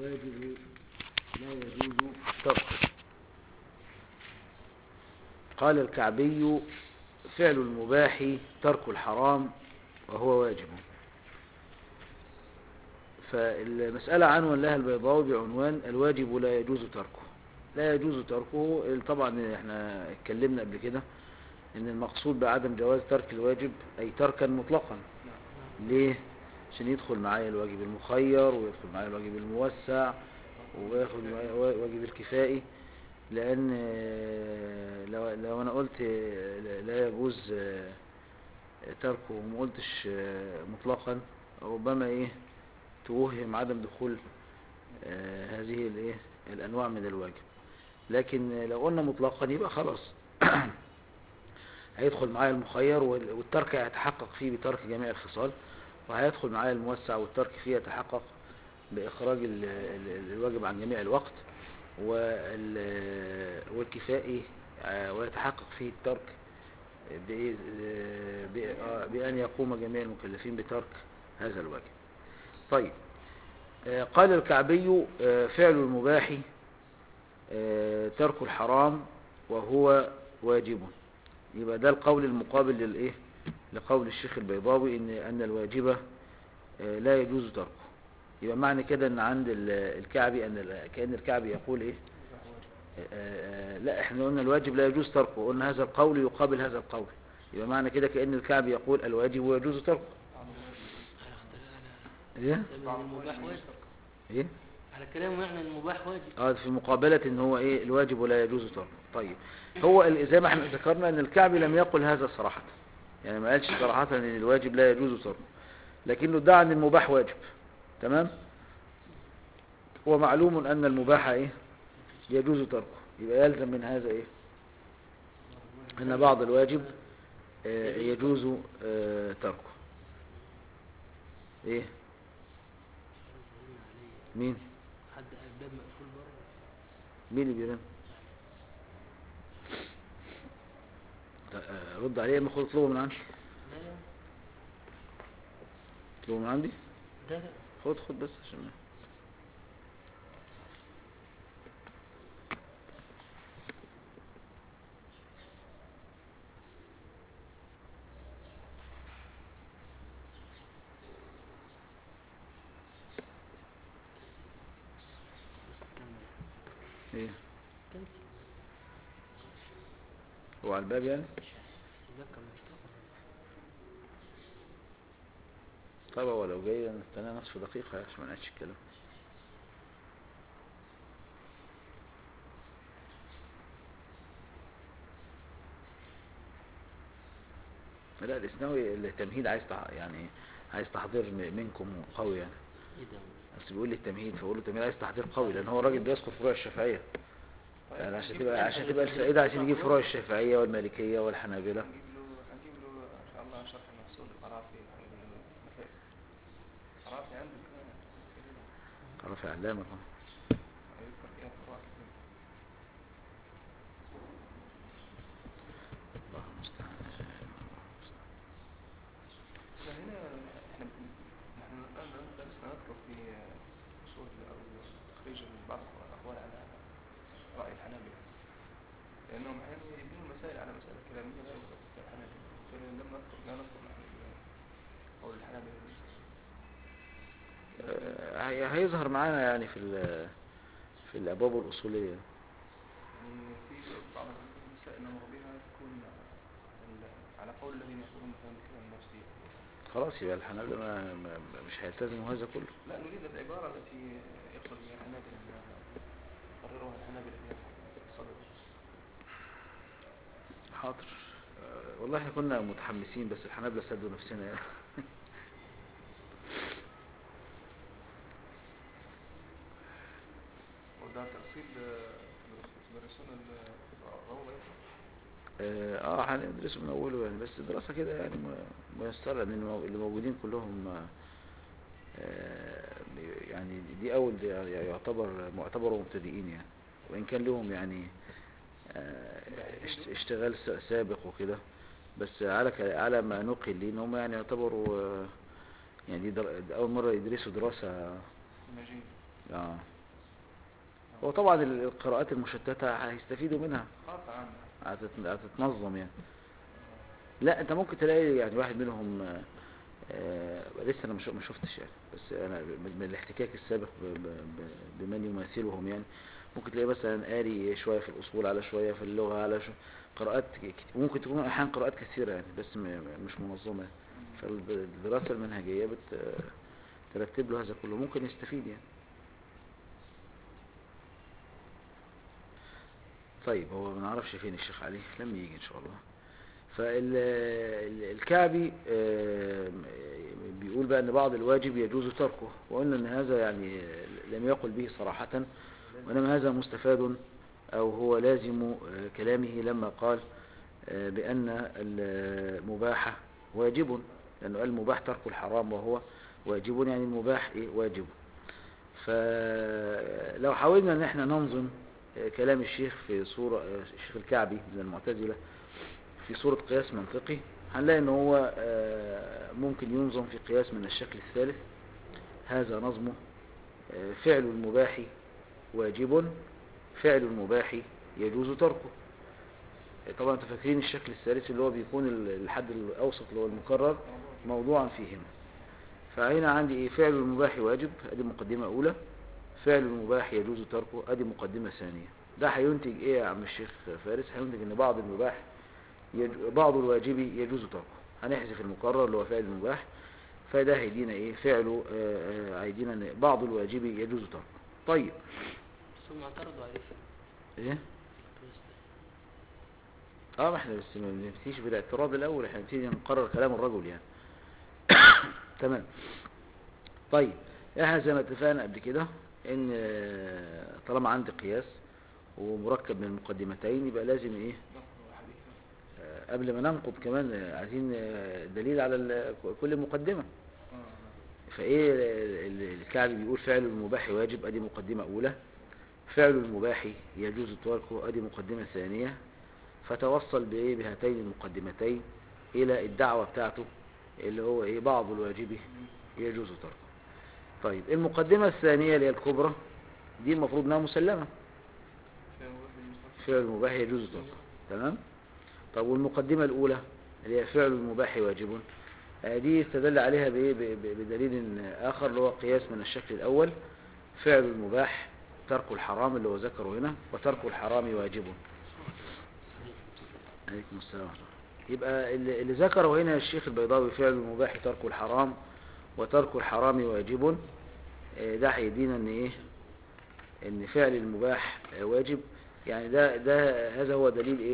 الواجب لا يجوز تركه قال الكعبي فعل المباح ترك الحرام وهو واجب فالمسألة عنوان لها البيضاوي بعنوان الواجب لا يجوز تركه لا يجوز تركه طبعا احنا اتكلمنا قبل كده ان المقصود بعدم جواز ترك الواجب اي تركا مطلقا ليه عشان يدخل معايا الواجب المخير ويدخل معايا الواجب الموسع وياخد معايا واجب الكفائي لان لو, لو انا قلت لا يجوز تركه وما قلتش مطلقا ربما ايه توهم عدم دخول هذه الايه الانواع من الواجب لكن لو قلنا مطلقا يبقى خلاص هيدخل معايا المخير والترك هيتحقق فيه بترك جميع الخصال وهيدخل معايا الموسع والترك فيه يتحقق بإخراج الواجب عن جميع الوقت والكفائي ويتحقق فيه الترك بأن يقوم جميع المكلفين بترك هذا الواجب طيب قال الكعبي فعل المباح ترك الحرام وهو واجب يبقى ده القول المقابل للايه لقول الشيخ البيضاوي ان ان الواجب لا يجوز تركه يبقى معنى كده ان عند الكعبي ان كان الكعبي يقول ايه لا احنا قلنا الواجب لا يجوز تركه قلنا هذا القول يقابل هذا القول يبقى معنى كده كأن الكعبي يقول الواجب يجوز تركه ايه المباح واجب ايه على كلامه يعني المباح واجب اه في مقابلة ان هو ايه الواجب لا يجوز تركه طيب هو زي ما احنا ذكرنا ان الكعبي لم يقل هذا صراحة يعني ما قالش صراحة ان الواجب لا يجوز تركه لكنه ادعى ان المباح واجب تمام ومعلوم ان المباح ايه يجوز تركه يبقى يلزم من هذا ايه ان بعض الواجب آه يجوز آه تركه ايه مين حد الباب مقفول بره مين اللي بيرن رد عليه اما خد اطلبه من عندي لا لا اطلبه من عندي لا لا خد خد بس عشان ايه كمل هو على الباب يعني الباب كان مفتوح طب هو لو جاي نستنى نصف دقيقة عشان ما نعيدش الكلام لا الاسناوي التمهيد عايز تع... يعني عايز تحضير م- منكم قوي يعني ايه ده بس بيقول لي التمهيد فبقول له التمهيد عايز تحضير قوي لان هو الراجل بيذكر فروع الشافعيه يعني عشان تبقى عشان تبقى الفائده عشان يجيب فروع الشافعيه والمالكيه والحنابلة هنجيب له هنجيب له ان شاء الله شرح المحصول القرافي هنجيب له مسائل قرافي عندك عرف علامه طبعا. يذكر فيها فروع كثير الله المستعان فهنا احنا بن- نحن الان درسنا نذكر في اصول او تخريج بعض الاقوال على راي الحنابله لانهم احيانا يبنون المسائل على مسائل كلاميه لا يذكر فيها الحنابله فلم نذكر لا نذكر نحن قول الحنابله آه، هي- هيظهر معانا يعني في ال- في الابواب الاصوليه يعني في بعض المسائل نمر بها تكون ال- على قول الذين يقولون مثلا بكلام النفسي خلاص يبقى الحنابلة ما ما- مش هيلتزموا هذا كله لا نريد العبارة التي يقصد بها الحنابلة أنها قررها الحنابلة في الصدر حاضر آه، والله احنا كنا متحمسين بس الحنابلة سدوا نفسنا يعني وده تأصيل تدرسون الروضة اه آه، هندرسه من اوله يعني بس دراسة كده يعني م- ميسرة لان المو- اللي موجودين كلهم آه، آه، يعني دي اول دي يعتبر معتبروا مبتدئين يعني وان كان لهم يعني آه، اشت- اشتغال س- سابق وكده بس على ك- على ما نقل لي ان هم يعني يعتبروا آه، يعني دي در- دي اول مرة يدرسوا دراسة مجيد اه هو طبعا ال- القراءات المشتتة هيستفيدوا منها خلاص عام هتت- هتتنظم يعني لا انت ممكن تلاقي يعني واحد منهم آه، آه، لسه انا ما شو- ما شفتش يعني بس انا من من الاحتكاك السابق ب- ب- ب- بمن يماثلهم يعني ممكن تلاقي مثلا قاري شويه في الاصول على شويه في اللغه على شو قراءات ك- كت- ممكن تكون احيانا قراءات كثيره يعني بس م- م- مش منظمه يعني. فالدراسه المنهجيه بت ترتب له هذا كله ممكن يستفيد يعني طيب هو ما نعرفش فين الشيخ علي لما يجي ان شاء الله فالكعبي بيقول بقى ان بعض الواجب يجوز تركه وقلنا ان هذا يعني آه، لم يقل به صراحة وانما هذا مستفاد او هو لازم آه، كلامه لما قال آه، بان المباح واجب لانه قال المباح ترك الحرام وهو واجب يعني المباح إيه؟ واجب فلو حاولنا ان احنا ننظم آه، كلام الشيخ في صورة آه، الشيخ الكعبي من المعتزلة في صورة قياس منطقي هنلاقي ان هو آه، ممكن ينظم في قياس من الشكل الثالث هذا نظمه آه، فعل المباح واجب فعل المباح يجوز تركه آه، طبعا انتوا فاكرين الشكل الثالث اللي هو بيكون ال- الحد الاوسط اللي هو المكرر موضوعا فيهما فهنا عندي ايه فعل المباح واجب ادي مقدمة اولى فعل المباح يجوز تركه ادي مقدمة ثانية ده هينتج ايه يا عم الشيخ فارس هينتج ان بعض المباح يج... بعض الواجب يجوز تركه هنحذف المكرر اللي هو فعل المباح فده هيدينا ايه فعله آه، آه، هيدينا ان بعض الواجب يجوز تركه طيب بس هم اعترضوا عليه في ايه القياس ده. اه ما احنا بس ما بنبتديش بالاعتراض الاول احنا بنبتدي نقرر كلام الرجل يعني تمام طيب احنا زي ما اتفقنا قبل كده ان آه، طالما عندي قياس ومركب من المقدمتين يبقى لازم ايه نقل حديث آه، قبل ما ننقض كمان آه، عايزين آه، دليل على ال- كل مقدمة اه فايه ال- ال- الكعبي بيقول فعل المباح واجب ادي مقدمة اولى فعل المباح يجوز تركه ادي مقدمة ثانية فتوصل بايه بهاتين المقدمتين الى الدعوة بتاعته اللي هو ايه بعض الواجب يجوز تركه طيب المقدمة الثانية اللي هي الكبرى دي المفروض انها مسلمة فعل المباح يجوز فعل المباح يجوز تركه تمام طب والمقدمة الأولى اللي هي فعل المباح واجب آه، دي استدل عليها بإيه ب- ب- بدليل آخر اللي هو قياس من الشكل الأول فعل المباح ترك الحرام اللي هو ذكره هنا وترك الحرام واجب عليكم السلام ورحمة الله. يبقى اللي اللي ذكره هنا الشيخ البيضاوي فعل المباح ترك الحرام وترك الحرام واجب آه، ده هيدينا ان ايه ان فعل المباح آه، واجب يعني ده ده هذا هو دليل ايه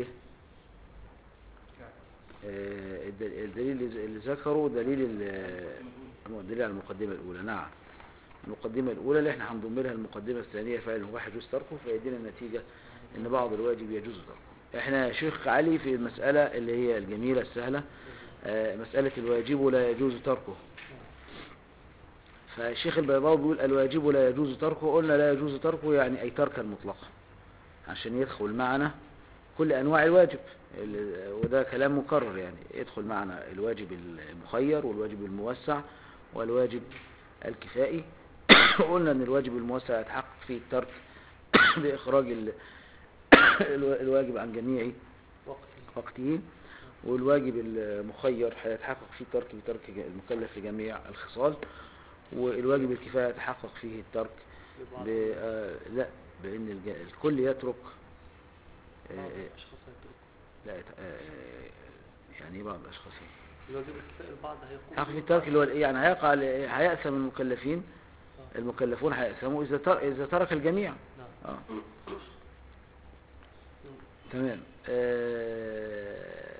آه، الد- الدليل اللي اللي ذكره دليل ال- هو الدليل على المقدمة الأولى نعم المقدمة الأولى اللي احنا هنضم لها المقدمة الثانية فعل المباح يجوز تركه فيدينا النتيجة ان بعض الواجب يجوز تركه احنا يا شيخ علي في المسألة اللي هي الجميلة السهلة آه، مسألة الواجب لا يجوز تركه فالشيخ البيضاوي بيقول الواجب لا يجوز تركه قلنا لا يجوز تركه يعني أي تركا مطلقا عشان يدخل معنا كل أنواع الواجب ال- وده كلام مكرر يعني يدخل معنا الواجب المخير والواجب الموسع والواجب الكفائي قلنا ان الواجب الموسع يتحقق فيه الترك بإخراج ال- الوا- الواجب عن جميع وقت وقته والواجب المخير هيتحقق فيه الترك بترك ج- المكلف لجميع الخصال والواجب الكفاية يتحقق فيه الترك لبعض ب... آه لا بأن الج... الكل يترك بعض آه الاشخاص هيتركوا لا يت... آه يعني إيه بعض الأشخاص الواجب الكفاءة البعض هيقوم يتحقق فيه به. الترك اللي هو الإيه؟ يعني هيقع ل- هيأثم المكلفين آه. المكلفون هيأثموا إذا تر... إذا ترك الجميع نعم آه. تمام آه،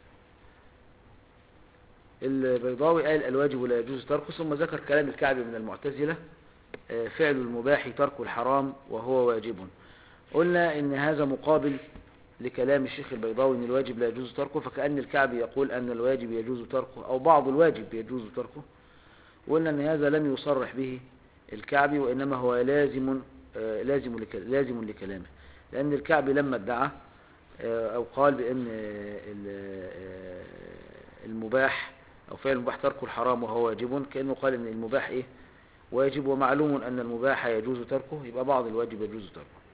البيضاوي قال الواجب لا يجوز تركه ثم ذكر كلام الكعبي من المعتزلة آه، فعل المباح ترك الحرام وهو واجب قلنا ان هذا مقابل لكلام الشيخ البيضاوي ان الواجب لا يجوز تركه فكأن الكعبي يقول ان الواجب يجوز تركه او بعض الواجب يجوز تركه وقلنا ان هذا لم يصرح به الكعبي وانما هو لازم آه، لازم لك- لازم لكلامه لأن الكعبي لما ادعى آه، أو قال بأن آه، ال- آه، المباح أو فعل المباح ترك الحرام وهو واجب كأنه قال أن المباح إيه واجب ومعلوم أن المباح يجوز تركه يبقى بعض الواجب يجوز تركه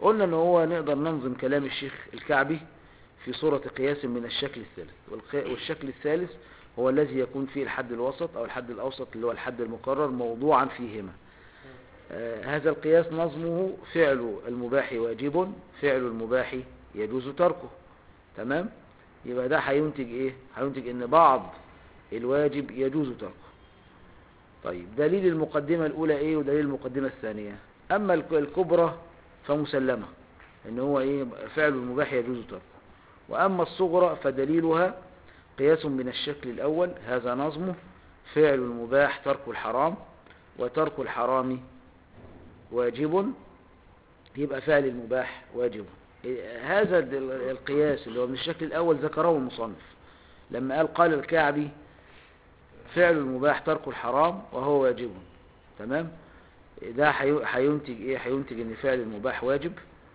قلنا ان هو نقدر ننظم كلام الشيخ الكعبي في صورة قياس من الشكل الثالث والق- والشكل الثالث هو الذي يكون فيه الحد الوسط او الحد الاوسط اللي هو الحد المقرر موضوعا فيهما آه، هذا القياس نظمه فعل المباح واجب فعل المباح يجوز تركه تمام يبقى ده هينتج ايه هينتج ان بعض الواجب يجوز تركه طيب دليل المقدمة الاولى ايه ودليل المقدمة الثانية اما الك- الكبرى فمسلمة ان هو ايه فعل المباح يجوز تركه واما الصغرى فدليلها قياس من الشكل الاول هذا نظمه فعل المباح ترك الحرام وترك الحرام واجب يبقى فعل المباح واجب إيه، هذا ال- القياس اللي هو من الشكل الأول ذكره المصنف لما قال قال الكعبي فعل المباح ترك الحرام وهو واجب تمام ده هي- هينتج ايه هينتج ان فعل المباح واجب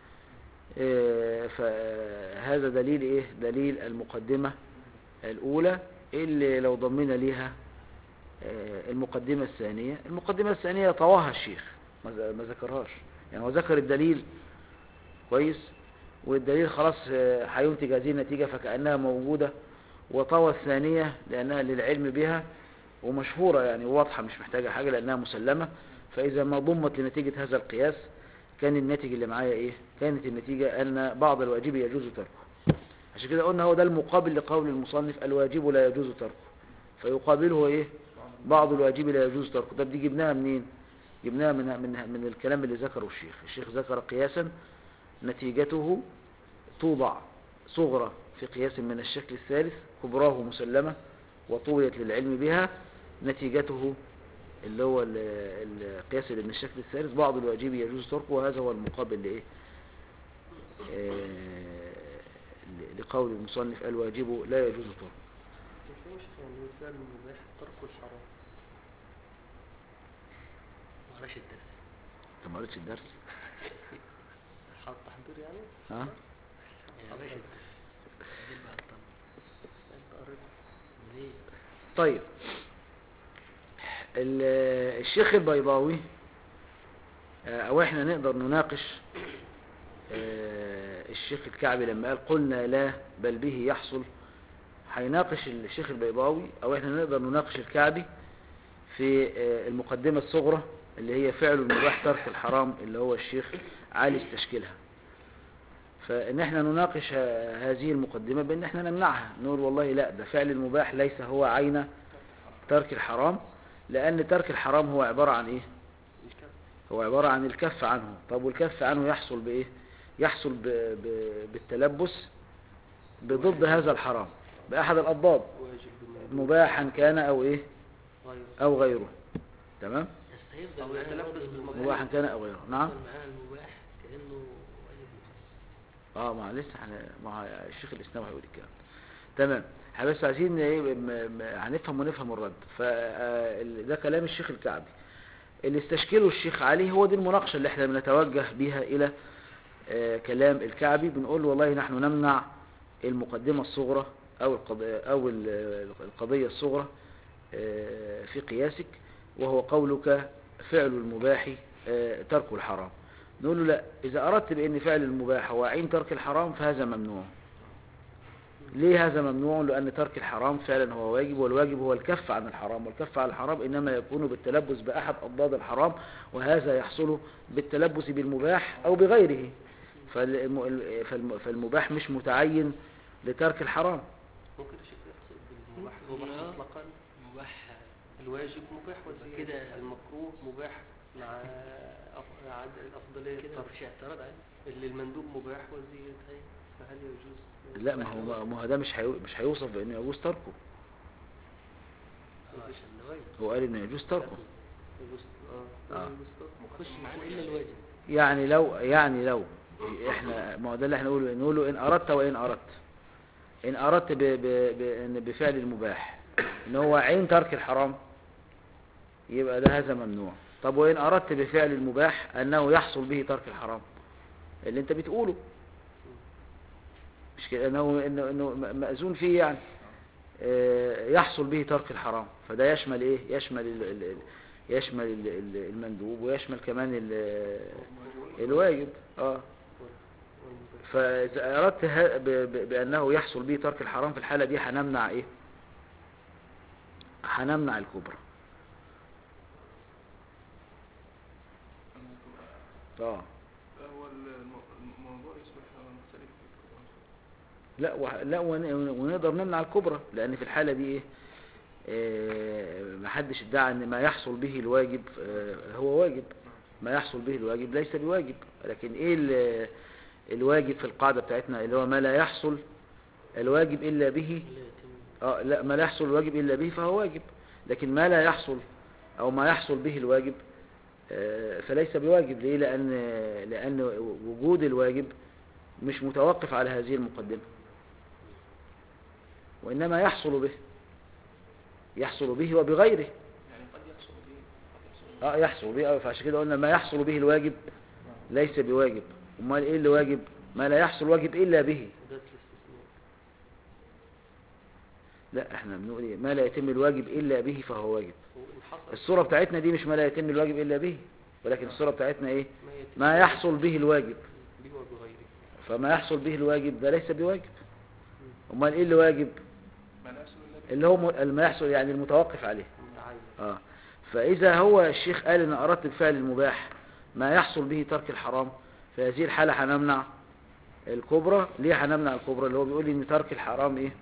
إيه، فهذا دليل ايه دليل المقدمة الأولى اللي لو ضمنا ليها آه، المقدمة الثانية المقدمة الثانية طواها الشيخ ما ذ- ما ذكرهاش يعني هو ذكر الدليل كويس والدليل خلاص آه، هينتج هذه النتيجة فكأنها موجودة وطوى الثانية لأنها للعلم بها ومشهورة يعني واضحة مش محتاجة حاجة لأنها مسلمة فإذا ما ضمت لنتيجة هذا القياس كان الناتج اللي معايا إيه كانت النتيجة أن بعض الواجب يجوز تركه عشان كده قلنا هو ده المقابل لقول المصنف الواجب لا يجوز تركه فيقابله إيه بعض الواجب لا يجوز تركه طب دي جبناها منين جبناها من من من الكلام اللي ذكره الشيخ الشيخ ذكر قياسا نتيجته توضع صغرى في قياس من الشكل الثالث كبراه مسلمة وطويت للعلم بها نتيجته اللي هو ال- القياس اللي من الشكل الثالث بعض الواجب يجوز تركه وهذا هو المقابل لإيه آه، ل- لقول المصنف الواجب لا يجوز تركه مش يعني فعل المباح ترك الحرام معلش الدرس انت ما قريتش الدرس حاط تحضير يعني ها يا باشا الدرس دي بقى الطن انت قريت ليه طيب ال- الشيخ البيضاوي آه، او احنا نقدر نناقش آه، الشيخ الكعبي لما قال قلنا لا بل به يحصل هيناقش الشيخ البيضاوي او احنا نقدر نناقش الكعبي في آه، المقدمة الصغرى اللي هي فعل المباح ترك الحرام اللي هو الشيخ عالج تشكيلها فان احنا نناقش ه- هذه المقدمة بان احنا نمنعها نقول والله لا ده فعل المباح ليس هو عين ترك الحرام لان ترك الحرام هو عبارة عن ايه الكف هو عبارة عن الكف عنه طب والكف عنه يحصل بايه يحصل ب... ب... بالتلبس بضد هذا الحرام بأحد الأضداد واجب بموضوع مباحا كان أو إيه غير أو غيره تمام بس هيفضل أو معانا يتلبس برضه بالمباح. المباح. مباحا كان أو غيره نعم يفضل معانا المباح كأنه واجب مخصص اه ما لسه احنا مع الشيخ الاسلام هيقول الكلام تمام احنا بس عايزين ايه م- م- هنفهم ونفهم الرد فده كلام الشيخ الكعبي اللي استشكله الشيخ علي هو دي المناقشه اللي احنا بنتوجه بها الى آه، كلام الكعبي بنقول له والله نحن نمنع المقدمه الصغرى او القضيه او ال- القضيه الصغرى آه، في قياسك وهو قولك فعل المباح آه، ترك الحرام نقول له لا إذا أردت بأن فعل المباح هو عين ترك الحرام فهذا ممنوع ليه هذا ممنوع لأن ترك الحرام فعلا هو واجب والواجب هو الكف عن الحرام والكف عن الحرام إنما يكون بالتلبس بأحد أضداد الحرام وهذا يحصل بالتلبس بالمباح أو بغيره فالم- فالم- فالمباح مش متعين لترك الحرام ممكن الشيخ يقصد بالمباح ممكن، مباح آه. مطلقا مباح الواجب مباح وزيادة كده- المكروه مباح مع أف- عد- الأفضلية كده الطرف مفيش اعتراض عليه اللي المندوب مباح وزيادة هي فهل يجوز لا ما هو ما هو ده مش هيو- مش هيوصف بأنه يجوز تركه اه عشان الواجب هو قال إنه يجوز تركه يجوز اه آه. يجوز طرف. خش معانا الا الواجب يعني لو يعني لو احنا ما هو ده اللي احنا نقوله نقوله ان اردت وان اردت ان اردت ب ب ب إن بفعل المباح ان هو عين ترك الحرام يبقى ده هذا ممنوع طب وان اردت بفعل المباح انه يحصل به ترك الحرام اللي انت بتقوله مش كده انه انه انه م- مأذون فيه يعني آه، يحصل به ترك الحرام فده يشمل ايه يشمل ال ال ال- يشمل ال- ال- المندوب ويشمل كمان ال- الواجب اه فإذا أردت ه- ب- ب- بأنه يحصل به ترك الحرام في الحالة دي هنمنع إيه هنمنع الكبرى اه هو الم- الموضوع يصبح مختلف في القرآن. لا وح- لا ون- ونقدر نمنع الكبرى لأن في الحالة دي إيه آه، محدش ادعى ان ما يحصل به الواجب آه، هو واجب ما يحصل به الواجب ليس بواجب لكن ايه ال- الواجب في القاعدة بتاعتنا اللي هو ما لا يحصل الواجب الا به لا يتم اه لا ما لا يحصل الواجب الا به فهو واجب لكن ما لا يحصل او ما يحصل به الواجب آه، فليس بواجب ليه لان لان وجود الواجب مش متوقف على هذه المقدمة وانما يحصل به يحصل به وبغيره يعني قد يحصل به قد يحصل به اه يحصل به آه، فعشان كده قلنا ما يحصل به الواجب ليس بواجب امال ايه اللي واجب ما لا يحصل واجب الا به ده الاستثناء لا احنا بنقول ايه ما لا يتم الواجب الا به فهو واجب وإن حصل الصورة بتاعتنا دي مش ما لا يتم الواجب الا به ولكن الصورة بتاعتنا ايه ما يتم ما يحصل به الواجب به وبغيره فما يحصل به الواجب ده ليس بواجب امال ايه اللي واجب ما لا يحصل إلا به اللي هو م- ما يحصل يعني المتوقف عليه متعين اه فاذا هو الشيخ قال ان اردت الفعل المباح ما يحصل به ترك الحرام في هذه الحالة هنمنع الكبرى ليه هنمنع الكبرى اللي هو بيقول ان ترك الحرام ايه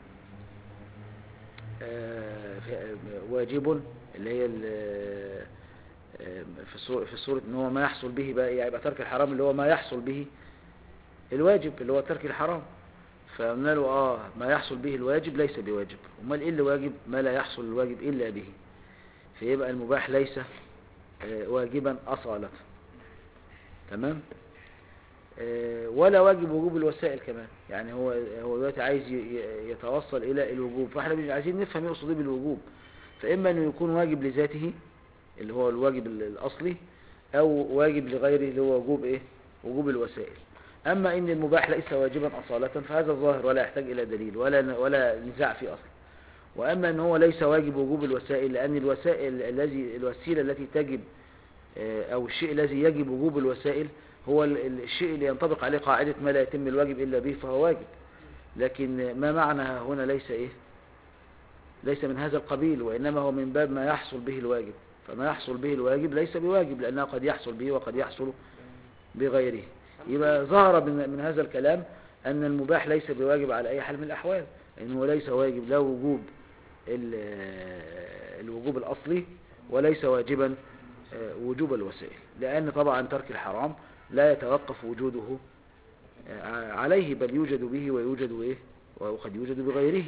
آه في- واجب اللي هي ال- آه، في الصورة, في الصورة ان هو ما يحصل به بقى إيه؟ يبقى ترك الحرام اللي هو ما يحصل به الواجب اللي هو ترك الحرام فقلنا له اه ما يحصل به الواجب ليس بواجب امال ايه اللي واجب ما لا يحصل الواجب الا به فيبقى المباح ليس آه، واجبا اصالة تمام آه، ولا واجب وجوب الوسائل كمان يعني هو هو دلوقتي عايز ي- ي- يتوصل الى الوجوب فاحنا مش عايزين نفهم يقصد ايه بالوجوب فاما انه يكون واجب لذاته اللي هو الواجب ال- الاصلي او واجب لغيره اللي هو وجوب ايه وجوب الوسائل اما ان المباح ليس واجبا اصالة فهذا ظاهر ولا يحتاج الى دليل ولا ولا نزاع فيه اصلا واما ان هو ليس واجب وجوب الوسائل لان الوسائل الذي الوسيله التي تجب آه، او الشيء الذي يجب وجوب الوسائل هو ال- ال- الشيء اللي ينطبق عليه قاعده ما لا يتم الواجب الا به فهو واجب لكن ما معنى هنا ليس ايه ليس من هذا القبيل وانما هو من باب ما يحصل به الواجب فما يحصل به الواجب ليس بواجب لانه قد يحصل به وقد يحصل بغيره يبقى ظهر من, من هذا الكلام أن المباح ليس بواجب على أي حال من الأحوال إنه ليس واجب لا وجوب ال- الوجوب الأصلي وليس واجبا آه، وجوب الوسائل لأن طبعا ترك الحرام لا يتوقف وجوده آه، عليه بل يوجد به ويوجد إيه وقد يوجد بغيره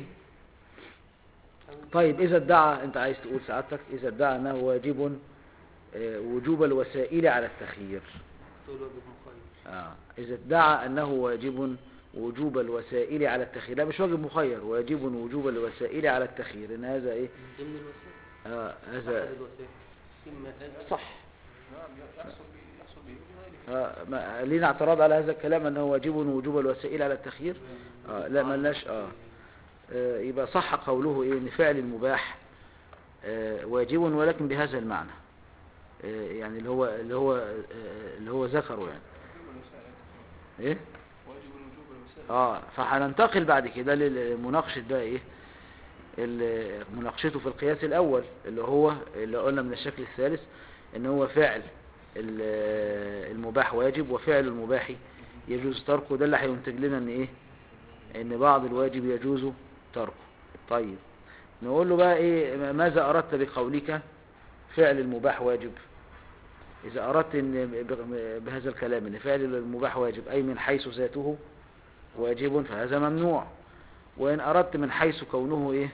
طيب إذا ادعى أنت عايز تقول سعادتك إذا ادعى أنه واجب آه، وجوب الوسائل على التخيير تقول واجب مخير آه. إذا ادعى أنه واجب وجوب الوسائل على التخيير لا مش واجب مخير واجب وجوب الوسائل على التخيير إن هذا إيه من ضمن الوسائل آه أحد هذا الوسائل إما أن صح نعم يحصل به يحصل به بغيره آه ما لينا اعتراض على هذا الكلام أنه واجب وجوب الوسائل على التخيير آه لا ملناش آه. آه يبقى صح قوله إيه إن فعل المباح آه واجب ولكن بهذا المعنى آه يعني اللي هو اللي هو آه اللي هو ذكره يعني وجوب الوسائل إيه واجب وجوب الوسائل اه فهننتقل بعد كده لمناقشة بقى ايه ال- مناقشته في القياس الاول اللي هو اللي قلنا من الشكل الثالث ان هو فعل ال- المباح واجب وفعل المباح يجوز تركه ده اللي هينتج لنا ان ايه ان بعض الواجب يجوز تركه طيب نقول له بقى ايه ماذا اردت بقولك فعل المباح واجب اذا اردت ان ب- بهذا الكلام ان فعل المباح واجب اي من حيث ذاته واجب فهذا ممنوع وإن أردت من حيث كونه إيه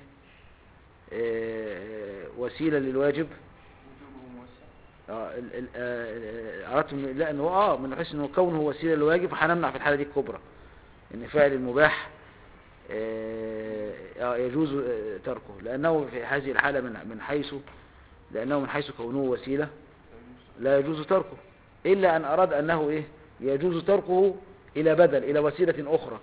آه، وسيلة للواجب وجوبه موسع آه، ال- ال- آه، أردت من لا إنه آه من حيث إنه كونه وسيلة للواجب فهنمنع في الحالة دي الكبرى إن فعل المباح آه، آه، يجوز آه، تركه لأنه في هذه الحالة من من حيث لأنه من حيث كونه وسيلة لا يجوز تركه إلا أن أراد أنه إيه يجوز تركه إلى بدل إلى وسيلة أخرى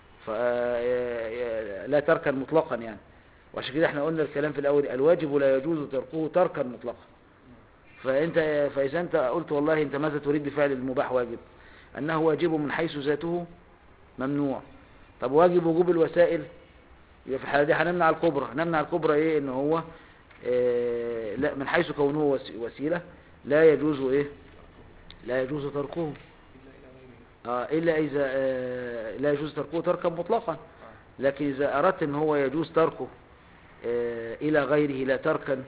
فلا تركا مطلقا يعني وعشان كده احنا قلنا الكلام في الأول الواجب لا يجوز تركه تركا مطلقا فأنت فإذا أنت قلت والله أنت ماذا تريد بفعل المباح واجب أنه واجب من حيث ذاته ممنوع طب واجب وجوب الوسائل يبقى في الحالة دي هنمنع الكبرى هنمنع الكبرى ايه ان هو آه لا من حيث كونه وس- وسيلة لا يجوز ايه لا يجوز تركه آه إلا إذا آه لا يجوز تركه تركا مطلقا لكن إذا أردت أن هو يجوز تركه آه إلى غيره لا تركا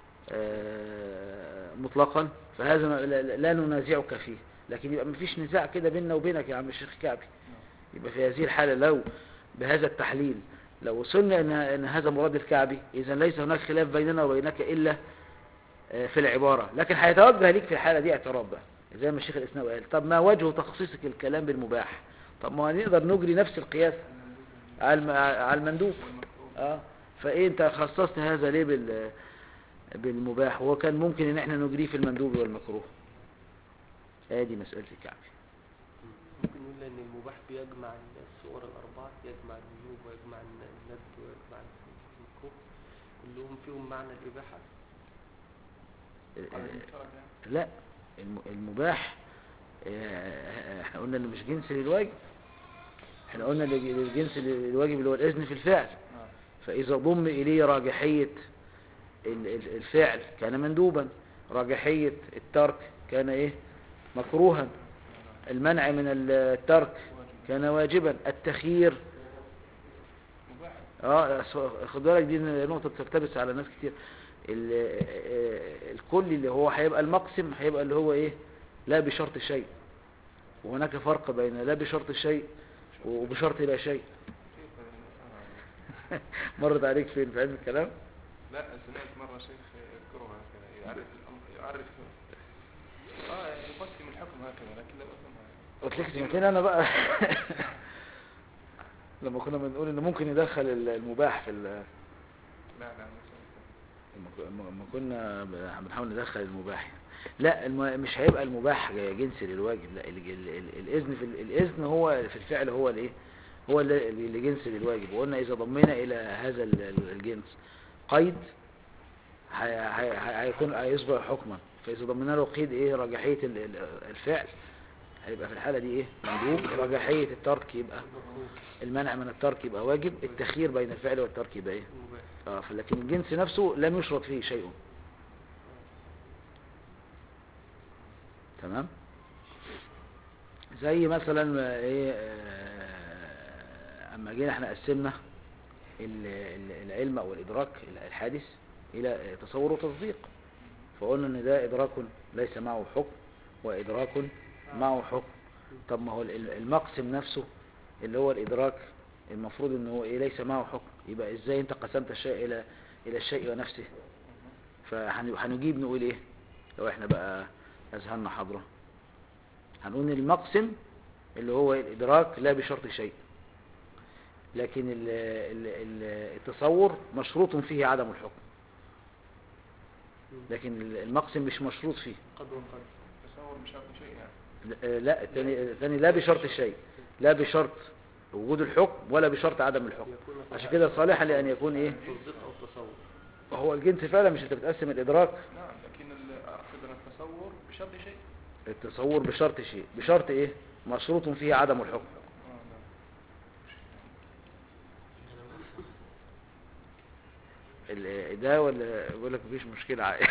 آه مطلقا فهذا ما- لا, لا- لا ننازعك فيه لكن يبقى مفيش نزاع كده بيننا وبينك يا عم الشيخ كعبي يبقى في هذه الحالة لو بهذا التحليل لو وصلنا إن, إن هذا مراد الكعبي إذا ليس هناك خلاف بيننا وبينك إلا آه، في العبارة لكن هيتوجه ليك في الحالة دي اعتراض بقى زي ما الشيخ الإسناوي قال طب ما وجه تخصيصك الكلام بالمباح طب ما نقدر نجري نفس القياس على الم- على المندوب اه فايه انت خصصت هذا ليه بال بالمباح وهو كان ممكن ان احنا نجريه في المندوب والمكروه ادي مسألة الكعبي ممكن نقول ان المباح بيجمع الصور الاربعه يجمع الوجوب ويجمع الند ويجمع المكروه كلهم فيهم معنى الاباحه على المفترض يعني لا الم- المباح آه، احنا قلنا انه مش جنس للواجب احنا قلنا اللي- الجنس للواجب اللي هو الاذن في الفعل نعم فإذا ضم إليه راجحية ال- ال- الفعل كان مندوبا راجحية الترك كان إيه مكروها المنع من الترك كان واجبا التخيير مباح اه أص- خد بالك دي نقطة تلتبس على ناس كتير ال- آه، الكل اللي هو هيبقى المقسم هيبقى اللي هو ايه لا بشرط شيء وهناك فرق بين لا بشرط شيء وبشرط لا شيء كيف المسألة؟ مرت عليك فين في علم الكلام لا سمعت مرة شيخ يذكرها هكذا يعرف الأمر يعرف اه يقسم الحكم هكذا لكن لا أفهمها قلت لك سمعتني انا بقى لما كنا بنقول ان ممكن يدخل ال- المباح في ال- لا لا مسألة لما ك- لما كنا ب- بنحاول ندخل المباح لا الم- مش هيبقى المباح جنس للواجب لا ال- ال- ال- الاذن في ال- الاذن هو في الفعل هو الايه هو اللي اللي جنس للواجب وقلنا اذا ضمينا الى هذا ال- ال- الجنس قيد هي- هي- هي- هيكون هيصبح حكما فاذا ضمنا له قيد ايه رجحيه ال- ال- الفعل هيبقى في الحاله دي ايه مندوب رجحيه الترك يبقى المكروه المنع من الترك يبقى واجب التخيير بين الفعل والترك يبقى ايه المباح اه فلكن الجنس نفسه لم يشرط فيه شيء تمام زي مثلا ما ايه آه، اما جينا احنا قسمنا ال- ال- العلم او الادراك الحادث الى تصور وتصديق فقلنا ان ده ادراك ليس معه حكم وادراك معه حكم طب ما هو ال- المقسم نفسه اللي هو الادراك المفروض ان هو ايه ليس معه حكم يبقى ازاي انت قسمت الشيء الى الى الشيء ونفسه فهنجيب نقول ايه لو احنا بقى اذهاننا حاضره هنقول ان المقسم اللي هو الادراك لا بشرط شيء لكن ال ال ال التصور مشروط فيه عدم الحكم لكن المقسم مش مشروط فيه قد وقد تصور بشرط شيء يعني لا- لا الثاني الثاني لا بشرط الشيء لا بشرط وجود الحكم ولا بشرط عدم الحكم يكون عشان كده صالحا لان يكون ايه تصديق او تصور هو الجنس فعلا مش انت بتقسم الادراك نعم لكن ال- أقصد أن التصور بشرط شيء التصور بشرط شيء بشرط ايه مشروط فيه عدم الحكم اه نعم ال- ده ولا بقول لك مفيش مشكلة عادي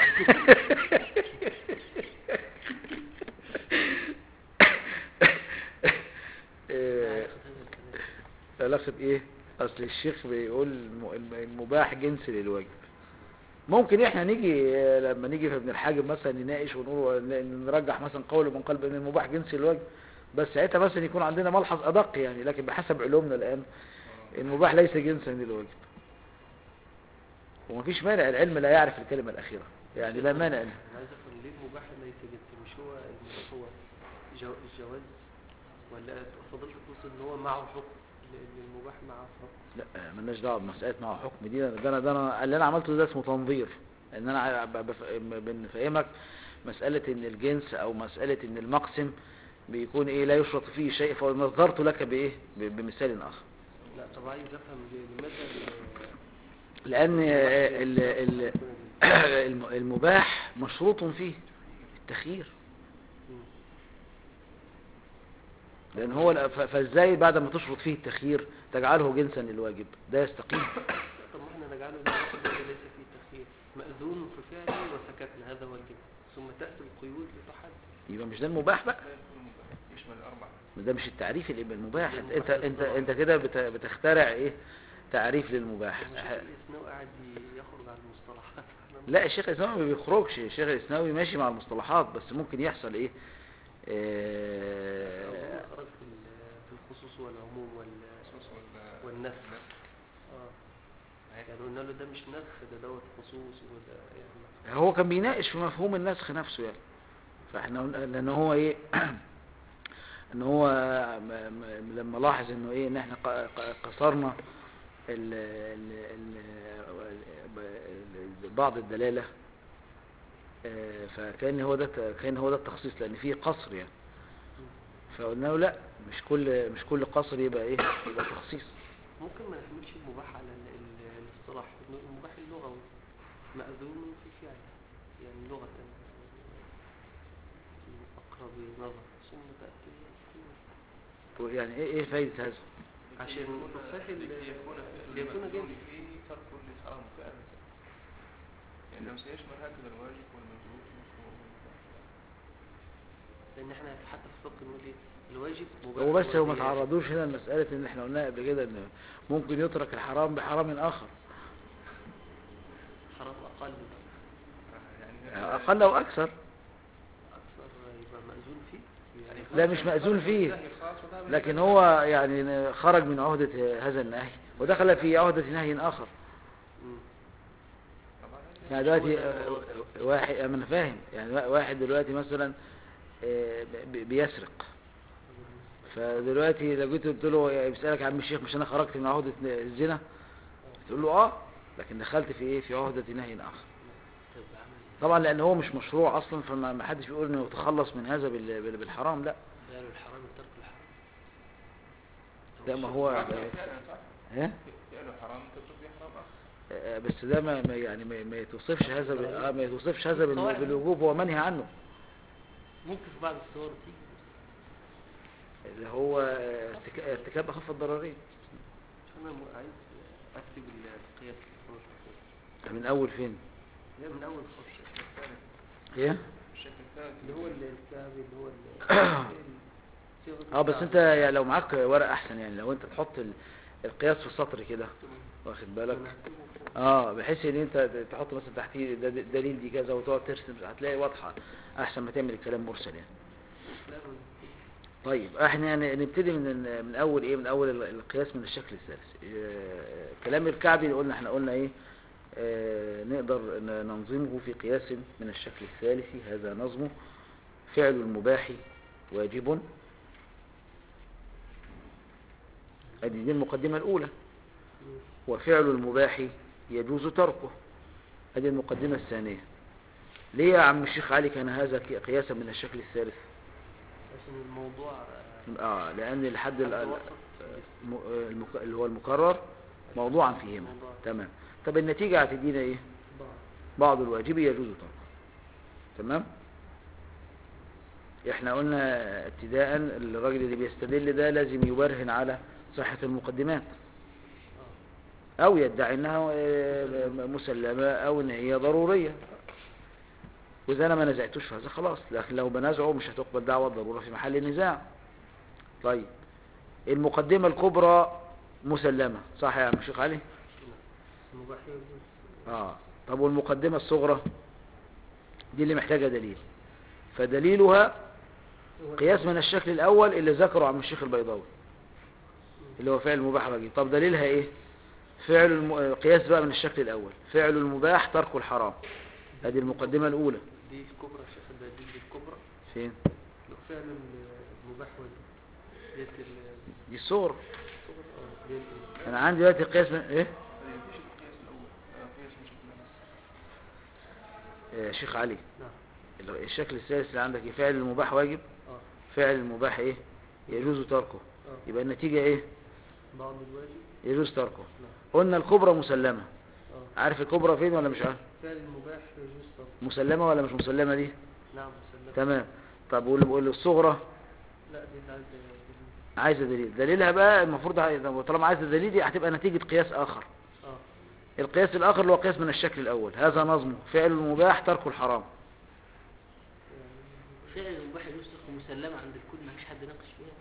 إيه، علاقة ايه اصل الشيخ بيقول الم- الم- المباح جنس للواجب ممكن احنا نيجي آه، لما نيجي في ابن الحاجب مثلا نناقش ونقول ن- نرجح مثلا قول من قال بان المباح جنس للواجب بس ساعتها مثلا يكون عندنا ملحظ ادق يعني لكن بحسب علومنا الان المباح ليس جنسا للواجب ومفيش مانع العلم لا يعرف الكلمة الأخيرة يعني لا مانع انا عايز افهم ليه المباح ليس جنسي مش هو المباح هو جو- الجواز ولا فضلت تقصد ان هو معه حكم لان المباح معه حكم لا مالناش دعوه بمساله معه حكم دي ده انا ده انا اللي انا عملته ده اسمه تنظير ان انا ب- بف- بنفهمك مساله ان الجنس او مساله ان المقسم بيكون ايه لا يشرط فيه شيء فنظرت لك بايه ب- بمثال اخر لا طب عايز افهم ليه- لماذا ال- لان ال- ال- الم- المباح مشروط فيه التخيير مم. لان هو ف- فازاي بعد ما تشرط فيه التخيير تجعله جنسا للواجب ده يستقيم طب ما احنا نجعله ده واحد الذي ليس فيه تخيير مأذون في فعله وسكتنا هذا هو الجنس ثم تأتي القيود لتحد يبقى مش ده المباح بقى لا يكون مباح يشمل الأربعة ده مش التعريف اللي يبقى المباح ده انت المباح انت بالطبع. انت كده بت- بتخترع ايه تعريف للمباح الشيخ الإسناوي قاعد يخرج عن المصطلحات احنا لا الشيخ الاسناوي ما بيخرجش الشيخ الاسناوي ماشي مع المصطلحات بس ممكن يحصل ايه آه، أظن خرج في ال- في الخصوص والعموم وال الخصوص وال والنسخ النسخ. اه يعني قلنا له ده مش نسخ ده دوت خصوص وده يعني هو كان بيناقش في مفهوم النسخ نفسه يعني فاحنا قلنا لان هو ايه ان هو م- م- لما لاحظ انه ايه ان احنا ق- ق- قصرنا ال ال ال بعض الدلاله آه، فكان هو ده ت- كان هو ده التخصيص لان فيه قصر يعني فقلنا له لا مش كل مش كل قصر يبقى ايه يبقى تخصيص ممكن ما نحملش المباح على ال- ال- الاصطلاح إنه المباح اللغوي مأذون في فعل يعني لغة أقرب نظر ثم تأتي القيود. يعني ايه ايه فايده هذا عشان تصحيح ال- ليكون ليكون المأذون جنس فيه ترك للحرام فعلا يعني لو سيشمل هكذا الواجب والمندوب لأن احنا حتى في الفقه نقول ايه الواجب هو بس هو ما وزيادة. تعرضوش هنا لمسألة ان احنا قلناها قبل كده ان ممكن يترك الحرام بحرام اخر حرام أقل يعني اقل او اكثر أكثر يبقى مأذون فيه يعني لا مش مأذون فيه نهي خاص وده من لكن هو يعني خرج من عهدة هذا النهي ودخل في عهدة نهي اخر مم. طبعا يعني دلوقتي آه، واحد انا فاهم يعني واحد دلوقتي مثلا آه، ب- بيسرق فدلوقتي لو جيت قلت له بيسألك يا عم الشيخ مش انا خرجت من عهدة الزنا تقول له اه لكن دخلت في ايه في عهدة نهي اخر طب عمل طبعا لان هو مش مشروع اصلا فما ما حدش بيقول انه يتخلص من هذا بال- بال- بالحرام لا قالوا الحرام ترك الحرام لا ما هو فعلا صح ها فعله حرام تترك به حرام اخر آه، بس ده ما ما- يعني ما ما يتوصفش هذا بال- آه، ما يتوصفش هذا بال- بالوجوب هو منهي عنه ممكن في بعض الصور تيجي اللي هو آه، ارتك- ارتكاب اخف الضررين بس انا م- عايز اكتب القياس الخمس من اول فين لا من اول خمسة ايه الشكل الثالث اللي هو الكعبي اللي هو ال- صيغة اه بس الكعبي. انت يعني لو معاك ورق احسن يعني لو انت تحط ال- القياس في السطر كده واخد بالك أنا هكتبه فوق. اه بحيث ان انت تحط مثلا تحتيه ده- ده- دليل دي كذا وتقعد ترسم هتلاقي واضحه احسن ما تعمل الكلام مرسل يعني لا، من- طيب احنا يعني نبتدي من من اول ايه من اول ال- القياس من الشكل الثالث آه، كلام الكعبي اللي قلنا احنا قلنا ايه آه، نقدر ن- ننظمه في قياس من الشكل الثالث هذا نظمه فعل المباح واجب ادي دي المقدمة الاولى وفعل المباح يجوز تركه ادي المقدمة الثانية ليه يا عم الشيخ علي كان هذا ك- قياسا من الشكل الثالث عشان الموضوع آه، اه لان الحد ال- حد ال- وسط م- المك- اللي هو المكرر موضوعا فيهما موضوع. تمام طب النتيجة هتدينا ايه بعض بعض الواجب يجوز تركه تمام احنا قلنا ابتداء الراجل اللي بيستدل ده لازم يبرهن على صحة المقدمات آه. او يدعي انها آه، مسلمة او ان هي ضرورية واذا انا ما نزعتوش في هذا خلاص لكن لو بنزعه مش هتقبل دعوة ضرورة في محل النزاع طيب المقدمة الكبرى مسلمة صح يا عم الشيخ علي المباح يجوز اه طب والمقدمة الصغرى دي اللي محتاجة دليل فدليلها هو قياس من الشكل الاول اللي ذكره عم الشيخ البيضاوي اللي هو فعل المباح واجب طب دليلها ايه فعل الم... قياس بقى من الشكل الاول فعل المباح ترك الحرام هذه المقدمة الاولى دي الكبرى الشيخ ده دي الكبرى فين لو فعل المباح واجب ديت ال- دي الصغرى الصغرى اه ديت ال- انا عندي دلوقتي قياس من ايه هذه مفيش القياس الاول آه، قياس من شكل النص يا شيخ علي نعم ال- الشكل الثالث اللي عندك إيه؟ فعل المباح واجب اه فعل المباح ايه يجوز تركه اه يبقى النتيجة ايه بعض الواجب يجوز تركه نعم قلنا الكبرى مسلمة اه عارف الكبرى فين ولا مش عارف فعل المباح يجوز طبعا مسلمة ولا مش مسلمة دي نعم مسلم تمام طب وال- والصغرى لا دي اللي عايز عايزة دليل دليلها بقى المفروض ه- طالما عايزة دليل دي هتبقى نتيجة قياس آخر اه القياس الآخر اللي هو قياس من الشكل الأول هذا نظمه فعل المباح ترك الحرام فعل المباح يجوز تركه مسلمة عند الكل ما فيش حد ناقش فيها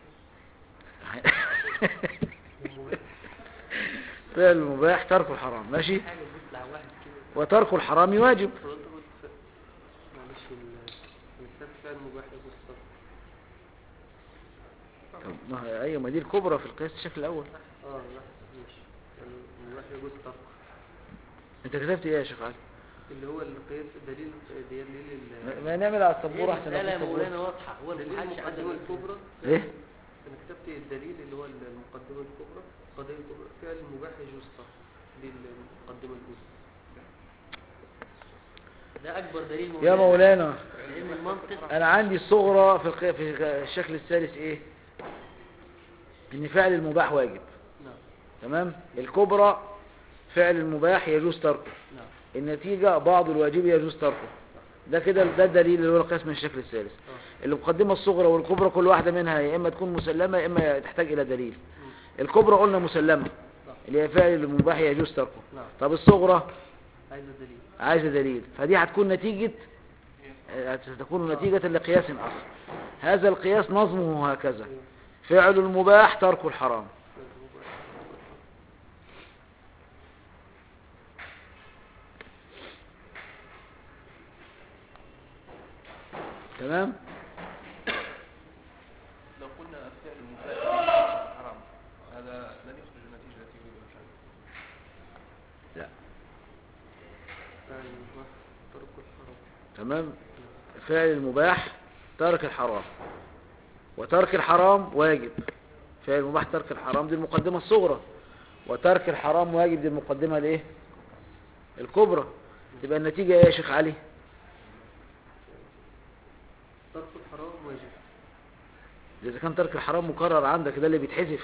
فعل المباح ترك الحرام ماشي حاجة بيطلع واحد كده وترك الحرام واجب هو انت قلت ف- معلش ال- الكتاب فعل مباح يجوز الصرف طب ما هي ايوه ما دي الكبرى في القياس الشكل الأول اه لا ماشي المباح يجوز ترك انت كتبت ايه يا شيخ علي اللي هو القياس دليل دليل ما- ال- ما نعمل على هي السبورة احسن المسألة يا ناخد مولانا السبورة واضحة هو دليل المحدش عدم المقدمة الكبرى ايه انا كتبت الدليل اللي هو المقدمة الكبرى القضية الكبرى فعل المباح يجوز الصرف دي المقدمة الأولى ده أكبر دليل يا مولانا لأن المنطق انا عندي الصغرى في الق- في الشكل الثالث ايه ان فعل المباح واجب نعم تمام الكبرى فعل المباح يجوز تركه نعم النتيجة بعض الواجب يجوز تركه ده كده ده الدليل اللي هو القياس من الشكل الثالث اه المقدمة الصغرى والكبرى كل واحدة منها يا إما تكون مسلمة يا إما تحتاج إلى دليل الكبرى قلنا مسلمة صح. اللي هي فعل المباح يجوز تركه نعم طب الصغرى عايز الدليل عايزة دليل فدي هتكون نتيجة آه، ستكون نتيجة لقياس آخر هذا القياس نظمه هكذا فعل المباح ترك الحرام فعل المباح تمام لو قلنا فعل المباح حرام هذا لن يخرج النتيجة التي يريدها الشارع لا فعل المباح ترك الحرام تمام فعل المباح ترك الحرام وترك الحرام واجب فعل المباح ترك الحرام دي المقدمة الصغرى وترك الحرام واجب دي المقدمة الايه الكبرى تبقى النتيجة ايه يا شيخ علي ترك الحرام واجب اذا كان ترك الحرام مكرر عندك ده اللي بيتحذف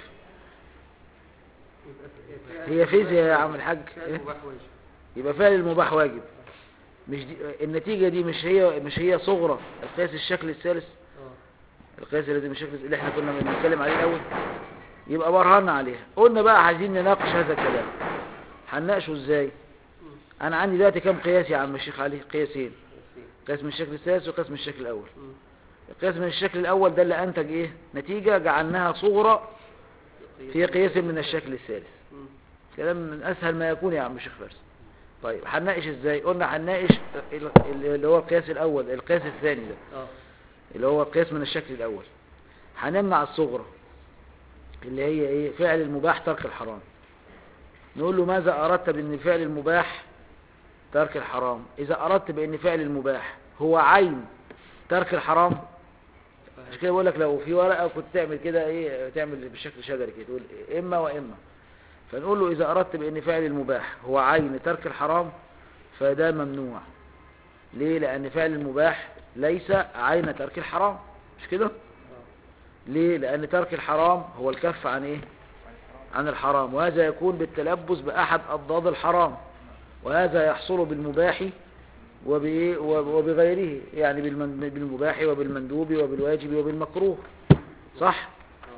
يبقى فعل هي فيزياء يا المباح عم الحاج فعل إيه؟ المباح واجب يبقى فعل المباح واجب مش دي النتيجة دي مش هي مش هي صغرى القياس الشكل الثالث اه القياس الذي من الشكل اللي احنا كنا بنتكلم عليه الاول يبقى برهنا عليها قلنا بقى عايزين نناقش هذا الكلام هنناقشه ازاي مم. انا عندي دلوقتي كام قياس يا عم الشيخ علي قياسين ياسين. قياس من الشكل الثالث وقياس من الشكل الاول مم. القياس من الشكل الاول ده اللي انتج ايه نتيجة جعلناها صغرى في قياس من الشكل الثالث مم. كلام من اسهل ما يكون يا عم الشيخ فارس طيب هنناقش ازاي قلنا هنناقش ال- اللي هو القياس الاول القياس الثاني ده اه اللي هو القياس من الشكل الاول هنمنع الصغرى اللي هي ايه فعل المباح ترك الحرام نقول له ماذا اردت بان فعل المباح ترك الحرام اذا اردت بان فعل المباح هو عين ترك الحرام عشان كده بقول لك لو في ورقه كنت تعمل كده ايه تعمل بشكل شجري كده تقول اما واما فنقول له اذا اردت بان فعل المباح هو عين ترك الحرام فده ممنوع ليه لان فعل المباح ليس عين ترك الحرام مش كده اه ليه لان ترك الحرام هو الكف عن ايه عن الحرام وهذا يكون بالتلبس باحد اضداد الحرام وهذا يحصل بالمباح وبإيه؟ وب- وبغيره يعني بالمن- بالمباح وبالمندوب وبالواجب وبالمكروه صح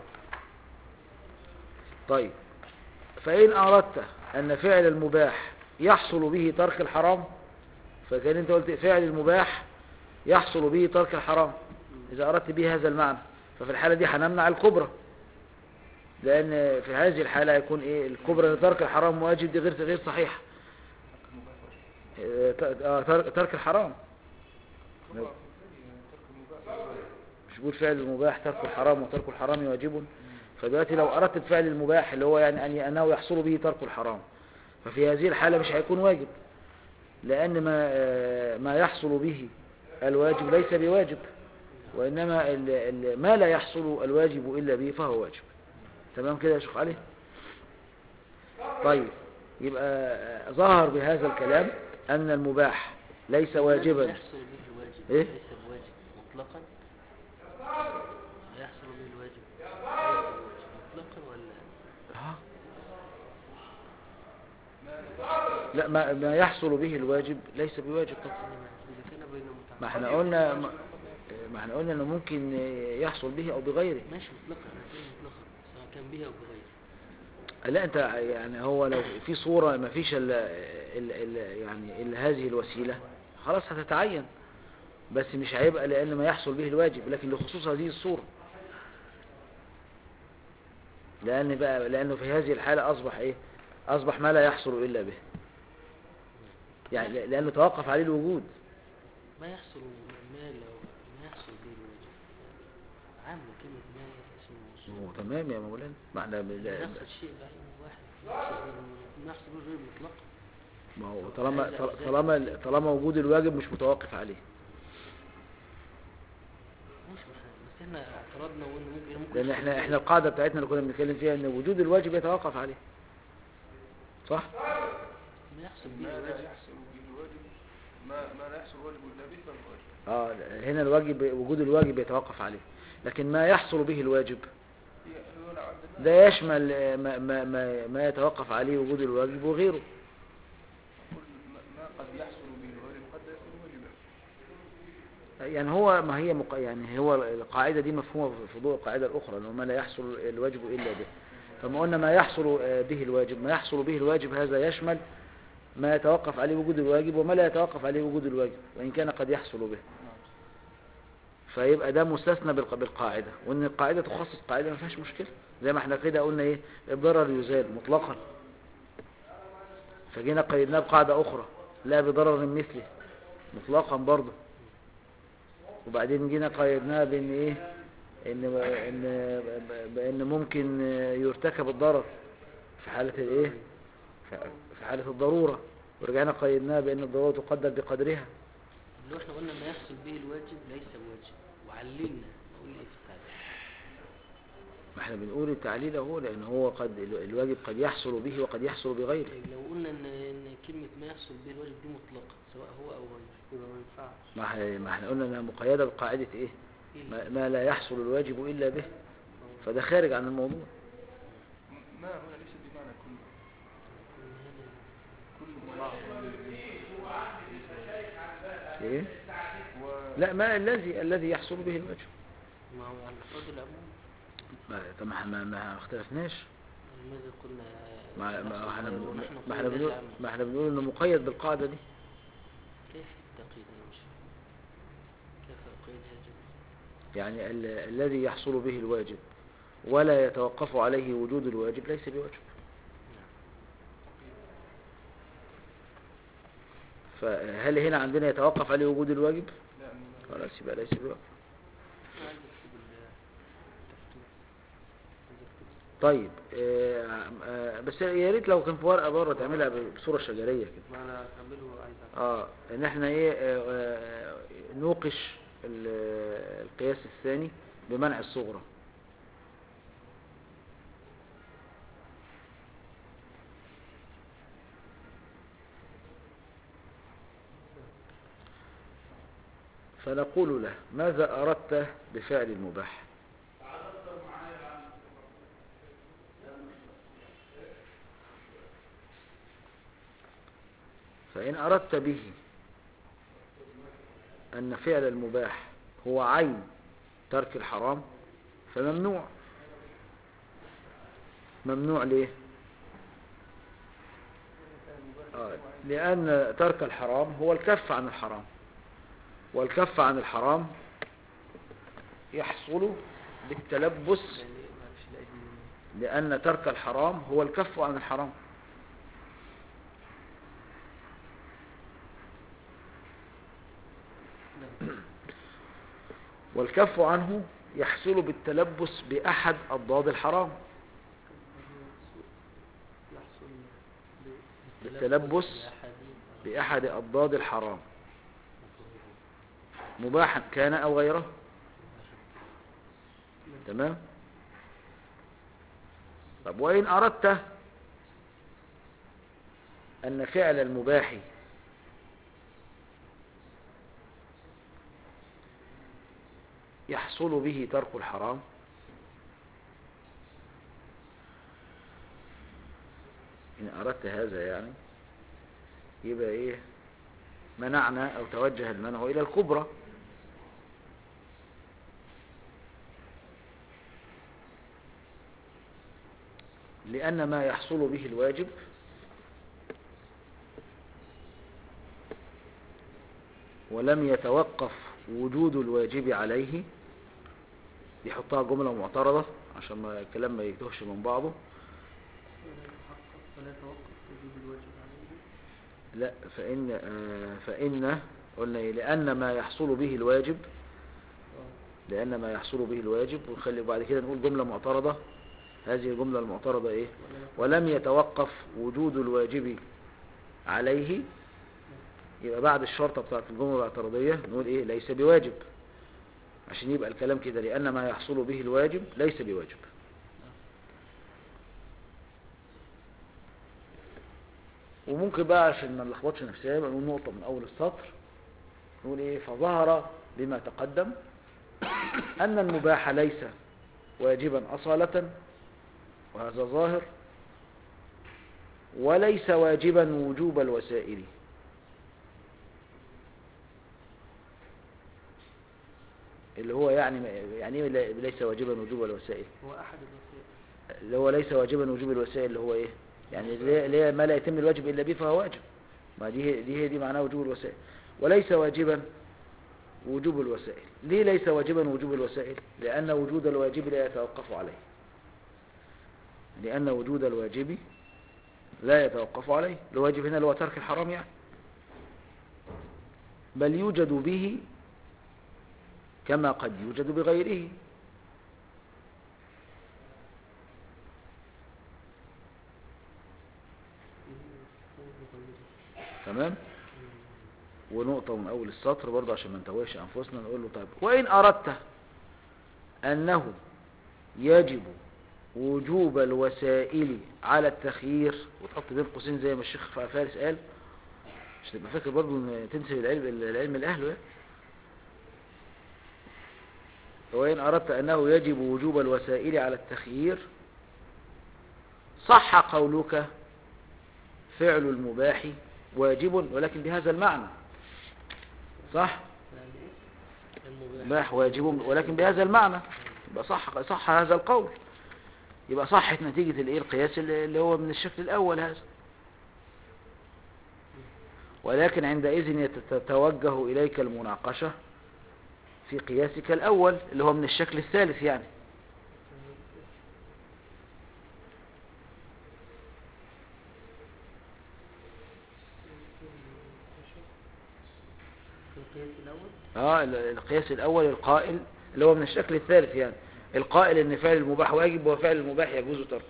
طيب فإن أردت أن فعل المباح يحصل به ترك الحرام فكان أنت قلت فعل المباح يحصل به ترك الحرام إذا أردت به هذا المعنى ففي الحالة دي هنمنع الكبرى لأن في هذه الحالة يكون إيه الكبرى لترك الحرام واجب دي غير غير صحيحة آه، ت- آه، ترك ترك الحرام كبرى في ترك المباح مش بقول فعل المباح ترك الحرام وترك الحرام واجب فدلوقتي لو أردت الفعل المباح اللي هو يعني أن أنه يحصل به ترك الحرام ففي هذه الحالة مش هيكون واجب لأن ما آه، ما يحصل به الواجب ليس بواجب وإنما ال- ال- ما لا يحصل الواجب إلا به فهو واجب تمام كده يا شيخ علي طيب يبقى آه، ظهر بهذا الكلام أن المباح ليس واجبا يحصل به الواجب إيه؟ ليس بواجب مطلقا يحصل به الواجب ليس بواجب مطلقا ولا آه. لا ما, ما يحصل به الواجب ليس بواجب طبعا إنما إذا كان بين متعلق ما احنا قلنا ما- ما احنا قلنا انه ممكن يحصل به او بغيره ماشي مطلقا هتلاقيه مطلقا سواء كان بها او بغيرها لا انت يعني هو لو في صورة ما فيش الا الا- الا- يعني الا هذه الوسيلة خلاص هتتعين بس مش هيبقى لان ما يحصل به الواجب لكن لخصوص هذه الصورة لان بقى لانه في هذه الحالة اصبح ايه اصبح ما لا يحصل الا به يعني لانه توقف عليه الوجود ما يحصل ما لو ما يحصل به الواجب عام كلمة ما اسمه هو موصول تمام يا مولانا ما احنا ب- لا يحصل شيء بعين واحد يحصل به- ما يحصل به غير مطلق ما هو طالما طالما طالما وجود الواجب مش متوقف عليه ماشي ما احنا- بس احنا اعترضنا وقلنا ممكن ممكن لان يحصل احنا به- احنا القاعده بتاعتنا اللي كنا بنتكلم فيها ان وجود الواجب يتوقف عليه صح ما يحصل به ما لا الواجب يحصل به الواجب ما ما لا يحصل واجب الا به فهو واجب اه هنا الواجب وجود الواجب يتوقف عليه لكن ما يحصل به الواجب هي هو لو عندنا ده يشمل آه، ما ما ما, ما يتوقف عليه وجود الواجب وغيره كل ما ما قد يحصل به الواجب قد لا يكون واجبا يعني هو ما هي مق... يعني هو القاعده دي مفهومه في ضوء القاعده الاخرى انه ما لا يحصل الواجب الا به فما قلنا ما يحصل آه، به الواجب ما يحصل به الواجب هذا يشمل ما يتوقف عليه وجود الواجب وما لا يتوقف عليه وجود الواجب وإن كان قد يحصل به فيبقى ده مستثنى بالق- بالقاعدة وإن القاعدة تخصص قاعدة ما فيهاش مشكلة زي ما احنا كده قلنا ايه الضرر يزال مطلقا فجينا قيدناه بقاعدة أخرى لا بضرر مثله مطلقا برضه وبعدين جينا قيدناها بان ايه ان ان بان ممكن يرتكب الضرر في حالة الايه في حالة الضرورة ورجعنا قيدناها بان الضرورة تقدر بقدرها اللي هو احنا قلنا ما يحصل به الواجب ليس بواجب وعللنا نقول ايه في التعليل ما احنا بنقول التعليل اهو لان هو قد الواجب قد يحصل به وقد يحصل بغيره طيب لو قلنا ان ان كلمة ما يحصل به الواجب دي مطلقة سواء هو او غيره يبقى ما ينفعش ما احنا ما احنا قلنا انها مقيدة بقاعدة ايه ايه اللي- ما, ما لا يحصل الواجب الا به فده خارج عن الموضوع ما هنا ليس بمعنى كل إن هذا- كل بعض ايه و لا ما الذي الذي يحصل به الواجب ما هو على فرض العموم ما طب ما احنا ما اختلفناش لماذا قلنا ما يحصل ما احنا غيره بنقول- ونحن ما قلنا احنا لا بنقول يعمل؟ ما احنا بنقول انه مقيد بالقاعدة دي كيف التقييد يا مش كيف أقيد هذا يعني ال الذي يحصل به الواجب ولا يتوقف عليه وجود الواجب ليس بواجب فهل هنا عندنا يتوقف عليه وجود الواجب لا أنه خلاص يبقى ليس بواجب عايز اكتب التفتيح عايز اكتب طيب آه، آه، بس يا ريت لو كان في ورقه بره تعملها بصوره شجريه كده ما انا اكمله عايز أعمل. اه ان احنا ايه آه، آه، نوقش ال- القياس الثاني بمنع الصغرى فنقول له ماذا أردت بفعل المباح فإن أردت به أن فعل المباح هو عين ترك الحرام فممنوع ممنوع ليه آه، لأن ترك الحرام هو الكف عن الحرام والكف عن الحرام يحصل بالتلبس يعني معلش لا دي لأن ترك الحرام هو الكف عن الحرام نعم والكف عنه يحصل بالتلبس بأحد أضداد الحرام يحصل بالتلبس بأحد بأحد أضداد الحرام مباحا كان أو غيره تمام طب وإن أردت أن فعل المباح يحصل به ترك الحرام إن أردت هذا يعني يبقى إيه منعنا أو توجه المنع إلى الكبرى لأن ما يحصل به الواجب ولم يتوقف وجود الواجب عليه يحطها جملة معترضة عشان ما الكلام ما يتوهش من بعضه ولا يتحقق ولا يتوقف وجود الواجب عليه لا فإن آه، فإن قلنا إيه؟ لأن ما يحصل به الواجب اه لأن ما يحصل به الواجب ونخلي بعد كده نقول جملة معترضة هذه الجملة المعترضة إيه ولا يتوقف ولم يتوقف وجود الواجب عليه يبقى بعد الشرطة بتاعت الجملة الاعتراضية نقول إيه ليس بواجب عشان يبقى الكلام كده لأن ما يحصل به الواجب ليس بواجب وممكن بقى عشان ما نلخبطش نفسنا يبقى نقول نقطة من أول السطر نقول إيه فظهر بما تقدم أن المباح ليس واجبا أصالة وهذا ظاهر وليس واجبا وجوب الوسائل اللي هو يعني يعني إيه لا- ليس واجبا وجوب الوسائل هو أحد الوسائل اللي هو ليس واجبا وجوب الوسائل اللي هو ايه يعني اللي اللي هي ما لا يتم الواجب الا به فهو واجب ما دي هي- دي هي دي معناها وجوب الوسائل وليس واجبا وجوب الوسائل ليه ليس واجبا وجوب الوسائل لان وجود الواجب لا يتوقف عليه لان وجود الواجب لا يتوقف عليه الواجب هنا اللي هو ترك الحرام يعني بل يوجد به كما قد يوجد بغيره تمام ونقطة من أول السطر برضه عشان ما نتوهش أنفسنا نقول له طيب وإن أردت أنه يجب وجوب الوسائل على التخيير وتحط بين قوسين زي ما الشيخ فارس قال مش تبقى فاكر برضه ان تنسب العلم العلم لأهله يعني. وإن أردت أنه يجب وجوب الوسائل على التخيير صح قولك فعل المباح واجب ولكن بهذا المعنى صح يعني ايه المباح مباح واجب ولكن بهذا المعنى يبقى صح صح هذا القول يبقى صحت نتيجة الايه القياس اللي اللي هو من الشكل الأول هذا ولكن عندئذ تتوجه إليك المناقشة في قياسك الأول اللي هو من الشكل الثالث يعني في القياس الأول اه ال- القياس الأول القائل اللي هو من الشكل الثالث يعني القائل ان فعل المباح واجب وفعل المباح يجوز تركه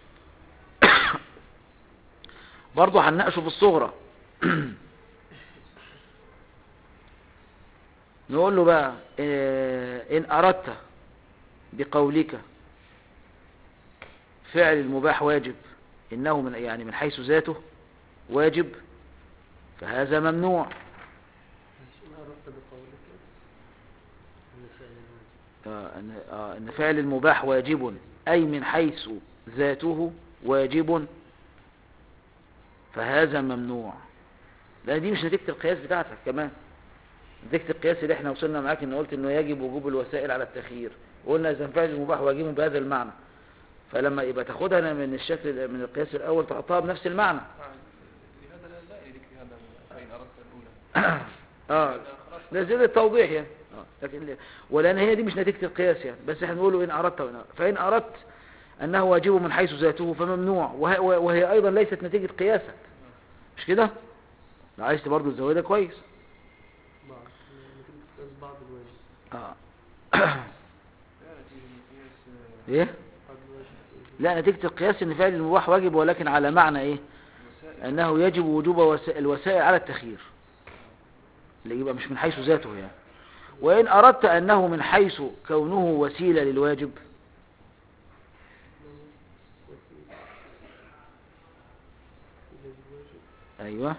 برضه هنناقشه في الصغرى نقول له بقى آه، إن أردت بقولك فعل المباح واجب إنه من يعني من حيث ذاته واجب فهذا ممنوع ماشي ما أردت بقولك ان فعل الواجب آه، أن آه، أن فعل المباح واجب أي من حيث ذاته واجب فهذا ممنوع لا دي مش نتيجة القياس بتاعتك كمان نتيجة القياس اللي احنا وصلنا معاك ان قلت انه يجب وجوب الوسائل على التخيير وقلنا اذا فعل المباح واجب بهذا المعنى فلما يبقى تاخدها من الشكل من القياس الاول تحطها بنفس المعنى آه، لهذا لا لا يليك هذا فإن أردت الأولى اه هذا خلاص ده زي التوضيح يعني آه. لكن ولان هي دي مش نتيجة القياس يعني بس احنا نقوله ان اردت وإن أردت. فان اردت انه واجب من حيث ذاته فممنوع وه- وهي ايضا ليست نتيجة قياسك مش كده لو عايز برضه تزودها كويس بعض نتيجة قياس بعض الواجب اه لا نتيجة من قياس آه، ايه بعض الواجب لا نتيجة القياس ان فعل المباح واجب ولكن على معنى ايه الوسائل انه يجب وجوب وسائل الوسائل على التخيير اللي يبقى مش من حيث ذاته يعني وان اردت انه من حيث كونه وسيلة للواجب وسيلة وسيلة الواجب ايوه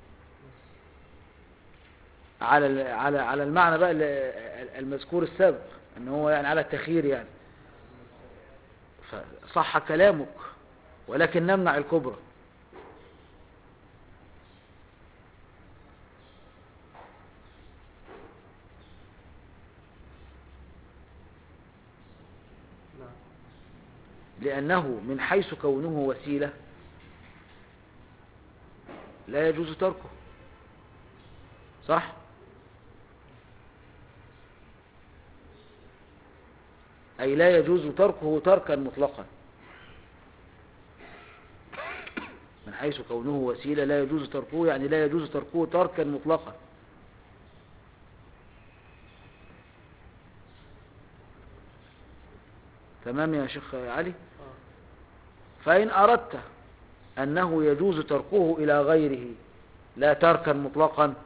على ال- على على المعنى بقى ال- المذكور السابق ان هو يعني على التخيير يعني فصح كلامك ولكن نمنع الكبرى نعم لأنه من حيث كونه وسيلة لا يجوز تركه صح أي لا يجوز تركه تركا مطلقا من حيث كونه وسيلة لا يجوز تركه يعني لا يجوز تركه تركا مطلقا تمام يا شيخ علي آه. فإن أردت أنه يجوز تركه إلى غيره لا تركا مطلقا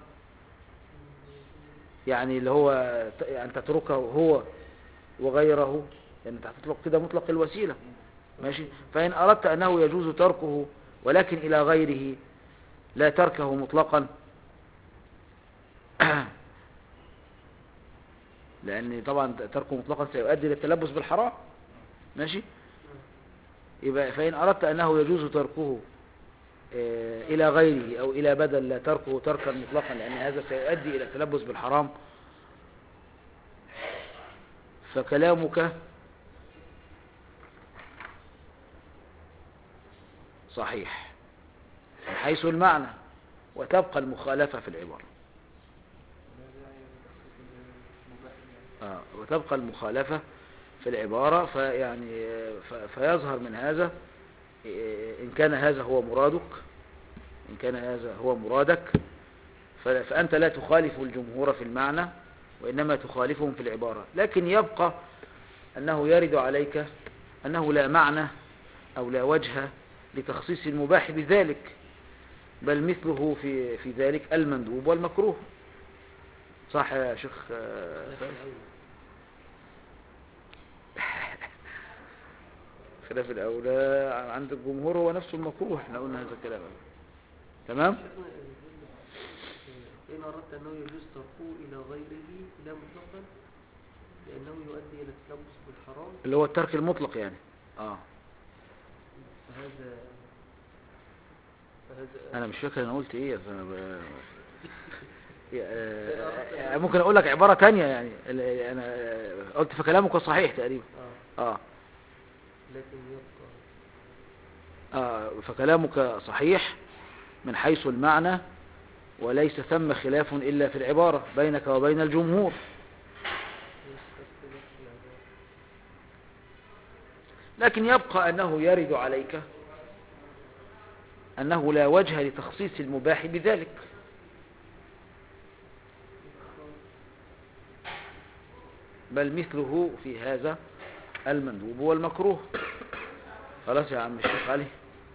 يعني اللي هو ت- يعني تتركه هو وغيره يعني انت هتطلق كده مطلق الوسيلة ماشي فإن أردت أنه يجوز تركه ولكن إلى غيره لا تركه مطلقا لأن طبعا تركه مطلقا سيؤدي للتلبس بالحرام ماشي يبقى فإن أردت أنه يجوز تركه آه، إلى غيره أو إلى بدل لا تركه تركا مطلقا لأن هذا سيؤدي إلى التلبس بالحرام فكلامك صحيح من حيث المعنى وتبقى المخالفة في العبارة لا داعي لتخصيص المباح يعني آه، وتبقى المخالفة في العبارة فيعني آه، ف- فيظهر من هذا آه، إن كان هذا هو مرادك إن كان هذا هو مرادك ف- فأنت لا تخالف الجمهور في المعنى وإنما تخالفهم في العبارة لكن يبقى أنه يرد عليك أنه لا معنى أو لا وجه لتخصيص المباح بذلك بل مثله في في ذلك المندوب والمكروه صح يا شيخ آه، خلاف فهد؟ الأول خلاف الأولى عند الجمهور هو نفسه المكروه احنا قلنا هذا الكلام تمام شيخنا إن أردت أنه يجوز تركه إلى غيره لا مطلقا لأنه يؤدي إلى التلبس بالحرام اللي هو الترك المطلق يعني اه فهذا فهذا انا مش فاكر انا قلت ايه أصل انا ب... يا- آه، آه، ممكن اقول لك عبارة تانية يعني ال- انا آه، قلت فكلامك صحيح تقريبا آه اه لكن يبقى آه فكلامك صحيح من حيث المعنى وليس ثم خلاف إلا في العبارة بينك وبين الجمهور يستخدم في العبارة لكن يبقى أنه يرد عليك أنه لا وجه لتخصيص المباح بذلك بل مثله في هذا المندوب والمكروه خلاص يا عم الشيخ علي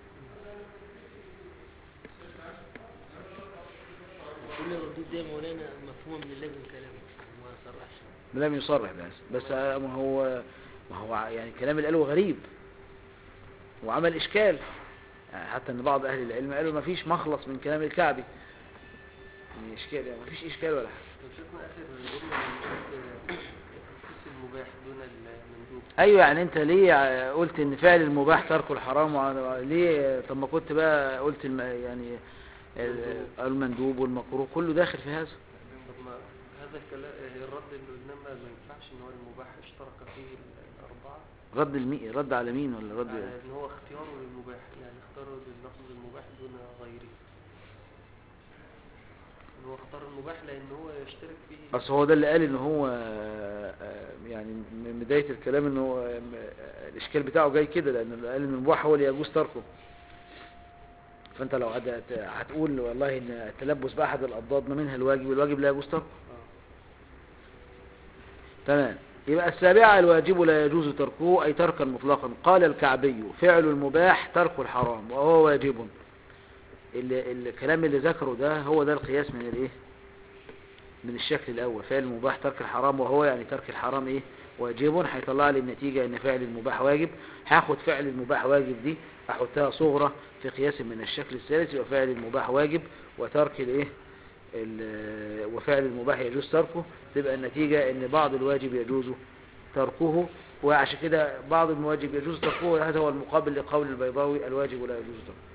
كل الردود دي يا مولانا مفهومة من اللازم كلامه ما صرحش لم يصرح بس بس آه، ما هو ما هو يعني كلام اللي قاله غريب وعمل إشكال يعني حتى ان بعض اهل العلم قالوا ما فيش مخلص من كلام الكعبي يعني اشكال يعني ما فيش اشكال ولا حاجه طب شفنا آخر الجملة من تخصيص المباح دون المندوب ايوه يعني انت ليه ع- قلت ان فعل المباح تركه الحرام وع- ليه طب ما كنت بقى قلت الم... يعني ال- المندوب والمكروه كله داخل في هذا طب ما هذا الكلام الرد اللي قلنا ما ينفعش ان هو المباح اشترك فيه الأربعة رد المي... رد على مين ولا رد على ان هو اختياره للمباح يعني اختاره لللفظ المباح دون غيره ان هو اختار المباح لان هو يشترك فيه بس هو ده اللي قال ان هو آه، آه، يعني من بداية الكلام ان هو آه، آه، الاشكال بتاعه جاي كده لان قال ان المباح هو اللي يجوز تركه فانت لو هت- هت- هتقول والله ان التلبس باحد الاضداد ما منها الواجب الواجب لا يجوز تركه آه. تمام يبقى السابعة الواجب لا يجوز تركه أي تركا مطلقا قال الكعبي فعل المباح ترك الحرام وهو واجب ال- الكلام اللي ذكره ده هو ده القياس من الايه من الشكل الاول فعل المباح ترك الحرام وهو يعني ترك الحرام ايه واجب هيطلع لي النتيجة ان فعل المباح واجب هاخد فعل المباح واجب دي احطها صغرى في قياس من الشكل الثالث يبقى فعل المباح واجب وترك الايه ال- وفعل المباح يجوز تركه تبقى النتيجة ان بعض الواجب يجوز تركه وعشان كده بعض الواجب يجوز تركه هذا هو المقابل لقول البيضاوي الواجب لا يجوز تركه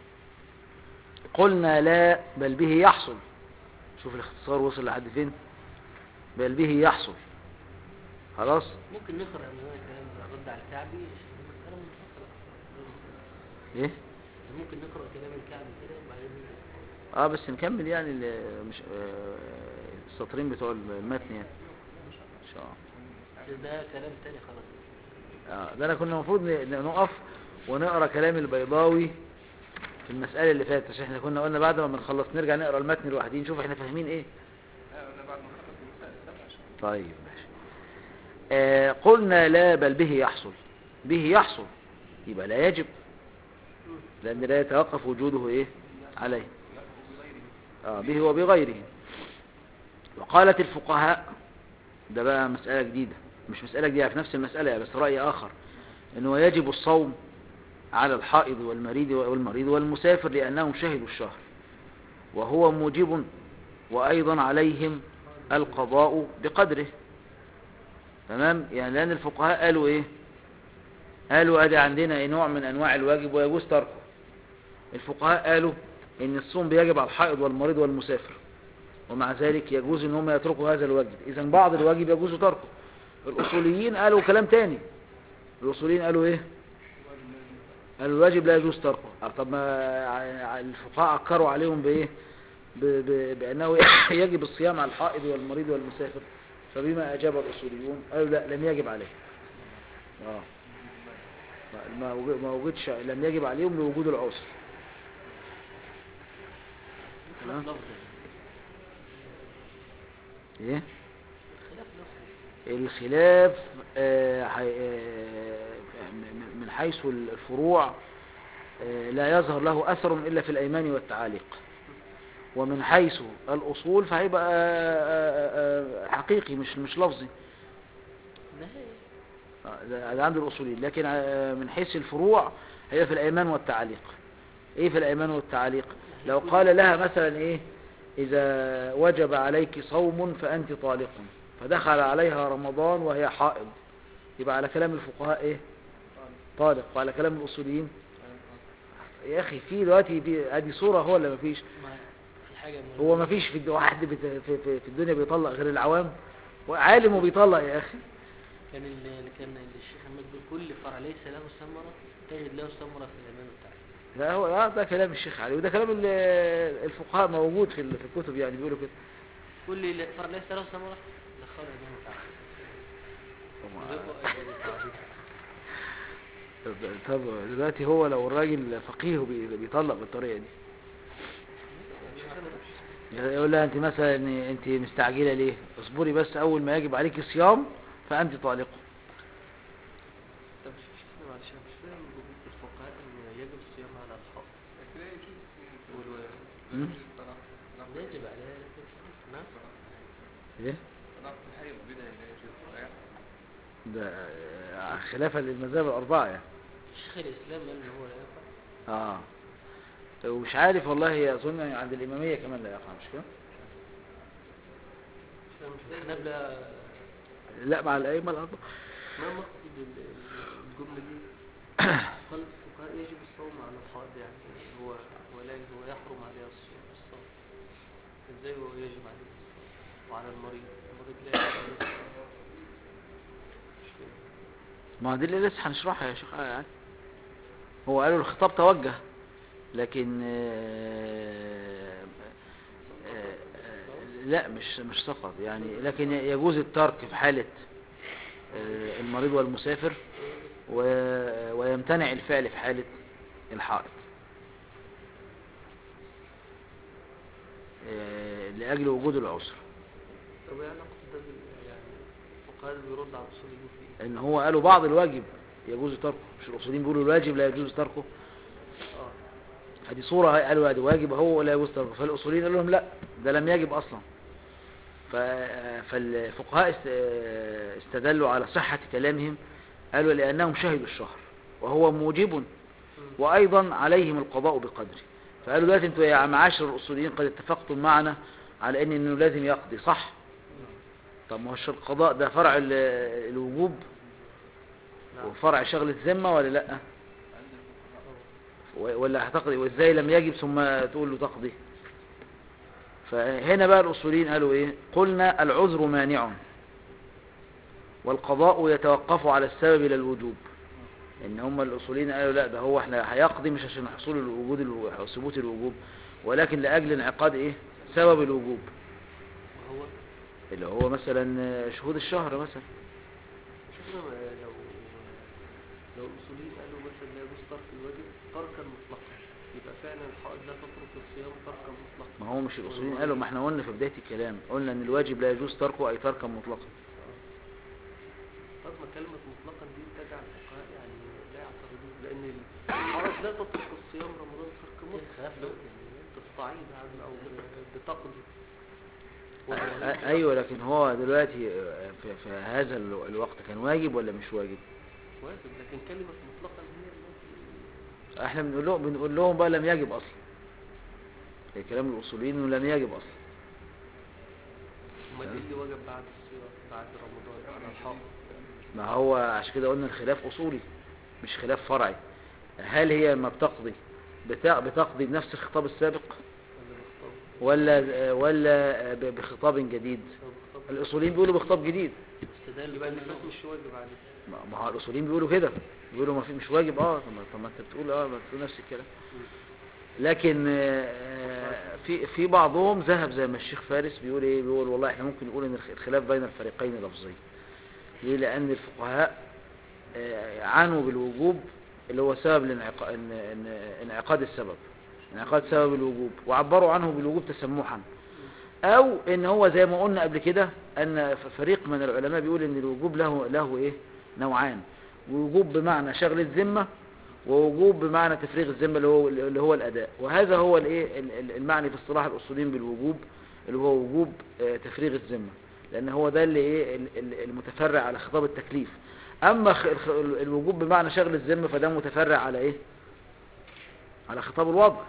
قلنا لا بل به يحصل شوف الاختصار وصل لحد فين بل به يحصل خلاص ممكن نقرأ من هنا الكلام ده رد على الكعبي عشان كلام المفصل ايه ممكن نقرأ كلام الكعب كده وبعدين نبدأ. اه بس نكمل يعني ال- مش آه، السطرين بتوع المتن يعني ان شاء الله ده كلام تاني خلاص اه ده انا كنا المفروض ن- نقف ونقرا كلام البيضاوي في المسألة اللي فاتت عشان احنا كنا قلنا بعد ما بنخلص نرجع نقرا المتن لوحدين نشوف احنا فاهمين ايه لا قلنا بعد ما نخلص المسائل السبع عشان طيب ماشي آه قلنا لا بل به يحصل به يحصل يبقى لا يجب لأن لا يتوقف وجوده إيه عليه آه به وبغيره وقالت الفقهاء ده بقى مسألة جديدة مش مسألة جديدة في نفس المسألة بس رأي آخر أنه يجب الصوم على الحائض والمريض والمريض والمسافر لأنهم شهدوا الشهر وهو موجب وأيضا عليهم القضاء بقدره تمام يعني لأن الفقهاء قالوا إيه قالوا أدي عندنا إيه نوع من أنواع الواجب ويجوز تركه الفقهاء قالوا إن الصوم بيجب على الحائض والمريض والمسافر ومع ذلك يجوز إن هم يتركوا هذا الواجب إذا بعض الواجب يجوز تركه الأصوليين قالوا كلام تاني الأصوليين قالوا إيه قالوا الواجب لا يجوز تركه آه، طب ما ع- الفقهاء عكروا عليهم بإيه ب- ب- بأنه يجب الصيام على الحائض والمريض والمسافر فبما أجاب الأصوليون قالوا لا لم يجب عليه آه. ما- ما وج- ما وجدش لم يجب عليهم لوجود العسر خلاف تمام. لفظي ايه خلاف لفظي الخلاف آه، حي- آه، م- من حيث الفروع آه، لا يظهر له أثر إلا في الأيمان والتعاليق ومن حيث الأصول فهيبقى آه، آه، آه، حقيقي مش مش لفظي نهاية آه، ده ده عند الأصوليين لكن آه، من حيث الفروع هي في الأيمان والتعاليق إيه في الأيمان والتعاليق لو قال لها مثلا إيه إذا وجب عليك صوم فأنت طالق فدخل عليها رمضان وهي حائض يبقى على كلام الفقهاء إيه طالق وعلى كلام الأصوليين يا أخي في دلوقتي دي ادي صورة هو ولا مفيش ما في حاجة مهمة هو مفيش في الد- واحد بت- في, في, في الدنيا بيطلق غير العوام وعالم وبيطلق يا أخي كان ال- كان الشيخ محمد بيقول كل فرع ليس له ثمرة تجد له ثمرة في الأمان والتعليم لا هو آه ده كلام الشيخ علي وده كلام ال- الفقهاء موجود في ال- في الكتب يعني بيقولوا كده كل فرع ليس له ثمرة دخله الأمان والتعليم وده أجل التعليم. طب دلوقتي هو لو الراجل فقيه بي- بيطلق بالطريقة دي يعني يقول لها انت مثلا انت مستعجلة ليه اصبري بس اول ما يجب عليك الصيام فانت طالقة طب مش مش معلش أنا مش فاهم وجود الفقهاء ان يجب الصيام على الحائط لكن لا يجوز والو- لا مم. يجوز الطلاق طلاق يجب عليها لكن نعم ايه طلاق في الحي والبدع لا يجوز لا يحصل. ده آه، خلافا للمذاهب الاربعة يعني شيخ الإسلام قال إن هو لا يقع اه ومش عارف والله اظن عند الامامية كمان لا يقع مش كده مش فاهم مش فاهم الحنابلة لا مع الائمة الاربعة ما مقصد ال- ال- الجملة دي قال الفقهاء يجب الصوم على الحائض يعني هو ولا هو يحرم عليه الصوم الصوم ازاي هو يجب عليه الصوم وعلى المريض المريض لا يجب عليه الصوم مش فاهم ما دي اللي لسه هنشرحها يا شيخ علي هو قالوا الخطاب توجه لكن آه، آه، آه، لا مش مش سقط يعني لكن يجوز الترك في حالة آه، المريض والمسافر و- ويمتنع الفعل في حالة الحائط آه، لأجل وجود العسر طب ايه علاقة ده بال- يعني الفقهاء بيرد على الاصوليين في ايه؟ ان هو قالوا بعض الواجب يجوز تركه مش الاصوليين بيقولوا الواجب لا يجوز تركه اه هذه صورة هاي قالوا هذا واجب هو ولا يجوز تركه فالأصوليين قالوا لهم لا ده لم يجب أصلا ف- فالفقهاء است- استدلوا على صحة كلامهم قالوا لأنهم شهدوا الشهر وهو موجب وأيضا عليهم القضاء بقدره فقالوا دلوقتي انتوا يا معاشر الأصوليين قد اتفقتم معنا على ان انه لازم يقضي صح طب ما هوش القضاء ده فرع ال- الوجوب نعم وفرع شغل الذمة ولا لا و- ولا هتقضي وازاي لم يجب ثم تقول له تقضي فهنا بقى الأصوليين قالوا ايه قلنا العذر مانع والقضاء يتوقف على السبب لا الوجوب ان هم الاصوليين قالوا لا ده هو احنا هيقضي مش عشان حصول الوجود الو- أو ثبوت الوجوب ولكن لاجل انعقاد ايه سبب الوجوب وهو اللي هو مثلا شهود الشهر مثلا شوفنا لو لو الاصوليين قالوا مثلا لا يجوز ترك الواجب تركا مطلقا يبقى فعلا الحائض لا تترك الصيام تركا مطلقا ما هو مش الاصوليين قالوا ما احنا قلنا في بدايه الكلام قلنا ان الواجب لا يجوز تركه اي تركا مطلقا طب ما كلمة مطلقا دي تجعل الفقهاء يعني لا يعترضون لأن الحائض لا تترك الصيام رمضان ترك مطلق لو تستعيد عنه أو بتقضي أ- ايوه لكن هو دلوقتي في, في هذا ال- الوقت كان واجب ولا مش واجب واجب لكن كلمة مطلقا هي التي احنا بنقول لهم بنقول لهم بقى لم يجب اصلا كلام الاصوليين انه لم يجب اصلا أمال إيه اللي وجب بعد الصيام بعد رمضان على الحائض ما هو عشان كده قلنا الخلاف اصولي مش خلاف فرعي هل هي ما بتقضي بتا- بتقضي بنفس الخطاب السابق ولا بخطاب ولا ولا ب- بخطاب جديد أو بخطاب الاصوليين بيقولوا بخطاب جديد استدل يبقى بأن اللي فات مش واجب عليه ما- ما هو الاصوليين بيقولوا كده بيقولوا ما في مش واجب اه طب ما- طب ما انت بتقول اه ما بتقول نفس الكلام لكن آه، في في بعضهم ذهب زي ما الشيخ فارس بيقول ايه بيقول والله احنا ممكن نقول ان الخ- الخلاف بين الفريقين لفظي ليه لان الفقهاء آه، عانوا بالوجوب اللي هو سبب لانعقا- إن- إن- انعقاد السبب انعقاد سبب الوجوب وعبروا عنه بالوجوب تسمحا او ان هو زي ما قلنا قبل كده ان ف- فريق من العلماء بيقول ان الوجوب له له ايه نوعان وجوب بمعنى شغل الذمه ووجوب بمعنى تفريغ الذمه اللي هو اللي هو الاداء وهذا هو الايه ال- ال- المعني في اصطلاح الاصوليين بالوجوب اللي هو وجوب آه، تفريغ الذمه لان هو ده اللي ايه ال- ال- المتفرع على خطاب التكليف اما خ- الخ- الوجوب بمعنى شغل الذمه فده متفرع على ايه على خطاب الوضع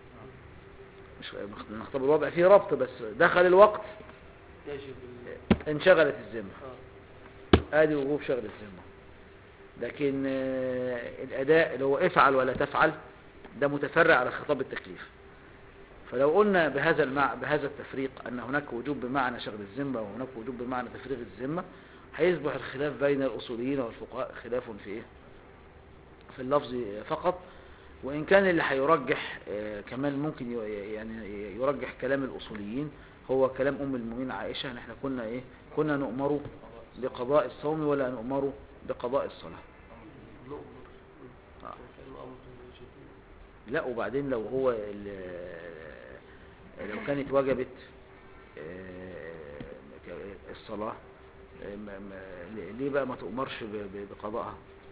مش من خطاب الوضع فيه ربط بس دخل الوقت يجب ال- انشغلت الذمه آه. ادي وجوب شغل الذمه لكن آه، الاداء اللي هو افعل ولا تفعل ده متفرع على خطاب التكليف فلو قلنا بهذا المع... بهذا التفريق ان هناك وجوب بمعنى شغل الذمه وهناك وجوب بمعنى تفريغ الذمه هيصبح الخلاف بين الاصوليين والفقهاء خلاف في ايه في اللفظ فقط وان كان اللي هيرجح آه، كمان ممكن ي- يعني يرجح كلام الاصوليين هو كلام ام المؤمنين عائشه ان احنا كنا ايه كنا نؤمر بقضاء الصوم ولا نؤمر بقضاء الصلاه نؤمر آه. كان أمر جديد لا وبعدين لو هو ال- لو كانت وجبت آه، ك- الصلاة آه، ما- ما- ليه بقى ما تؤمرش ب- ب- بقضائها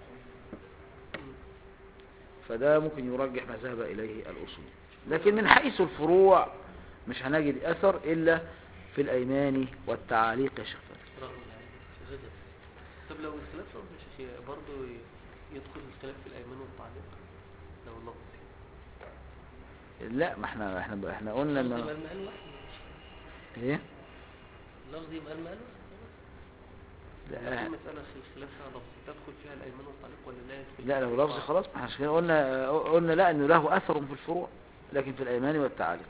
فده ممكن يرجح ما ذهب إليه الأصول لكن من حيث الفروع مش هنجد أثر إلا في الأيمان والتعاليق يا شيخ فارس رغم يعني غدا طب لو الخلاف لو مش شيء برضه يدخل الخلاف في الأيمان والتعليق لو اللفظ لا ما احنا احنا احنا قلنا لفظ ان يبقى المقال واحد ايه لفظ يبقى المقال واحد لو لا في مسألة في خلاف فيها لفظ تدخل فيها الأيمان والتعليق ولا لا يدخل لا فيها لو لفظ التعليق؟ خلاص ما احنا عشان كده قلنا قلنا لا انه له اثر في الفروع لكن في الايمان والتعاليق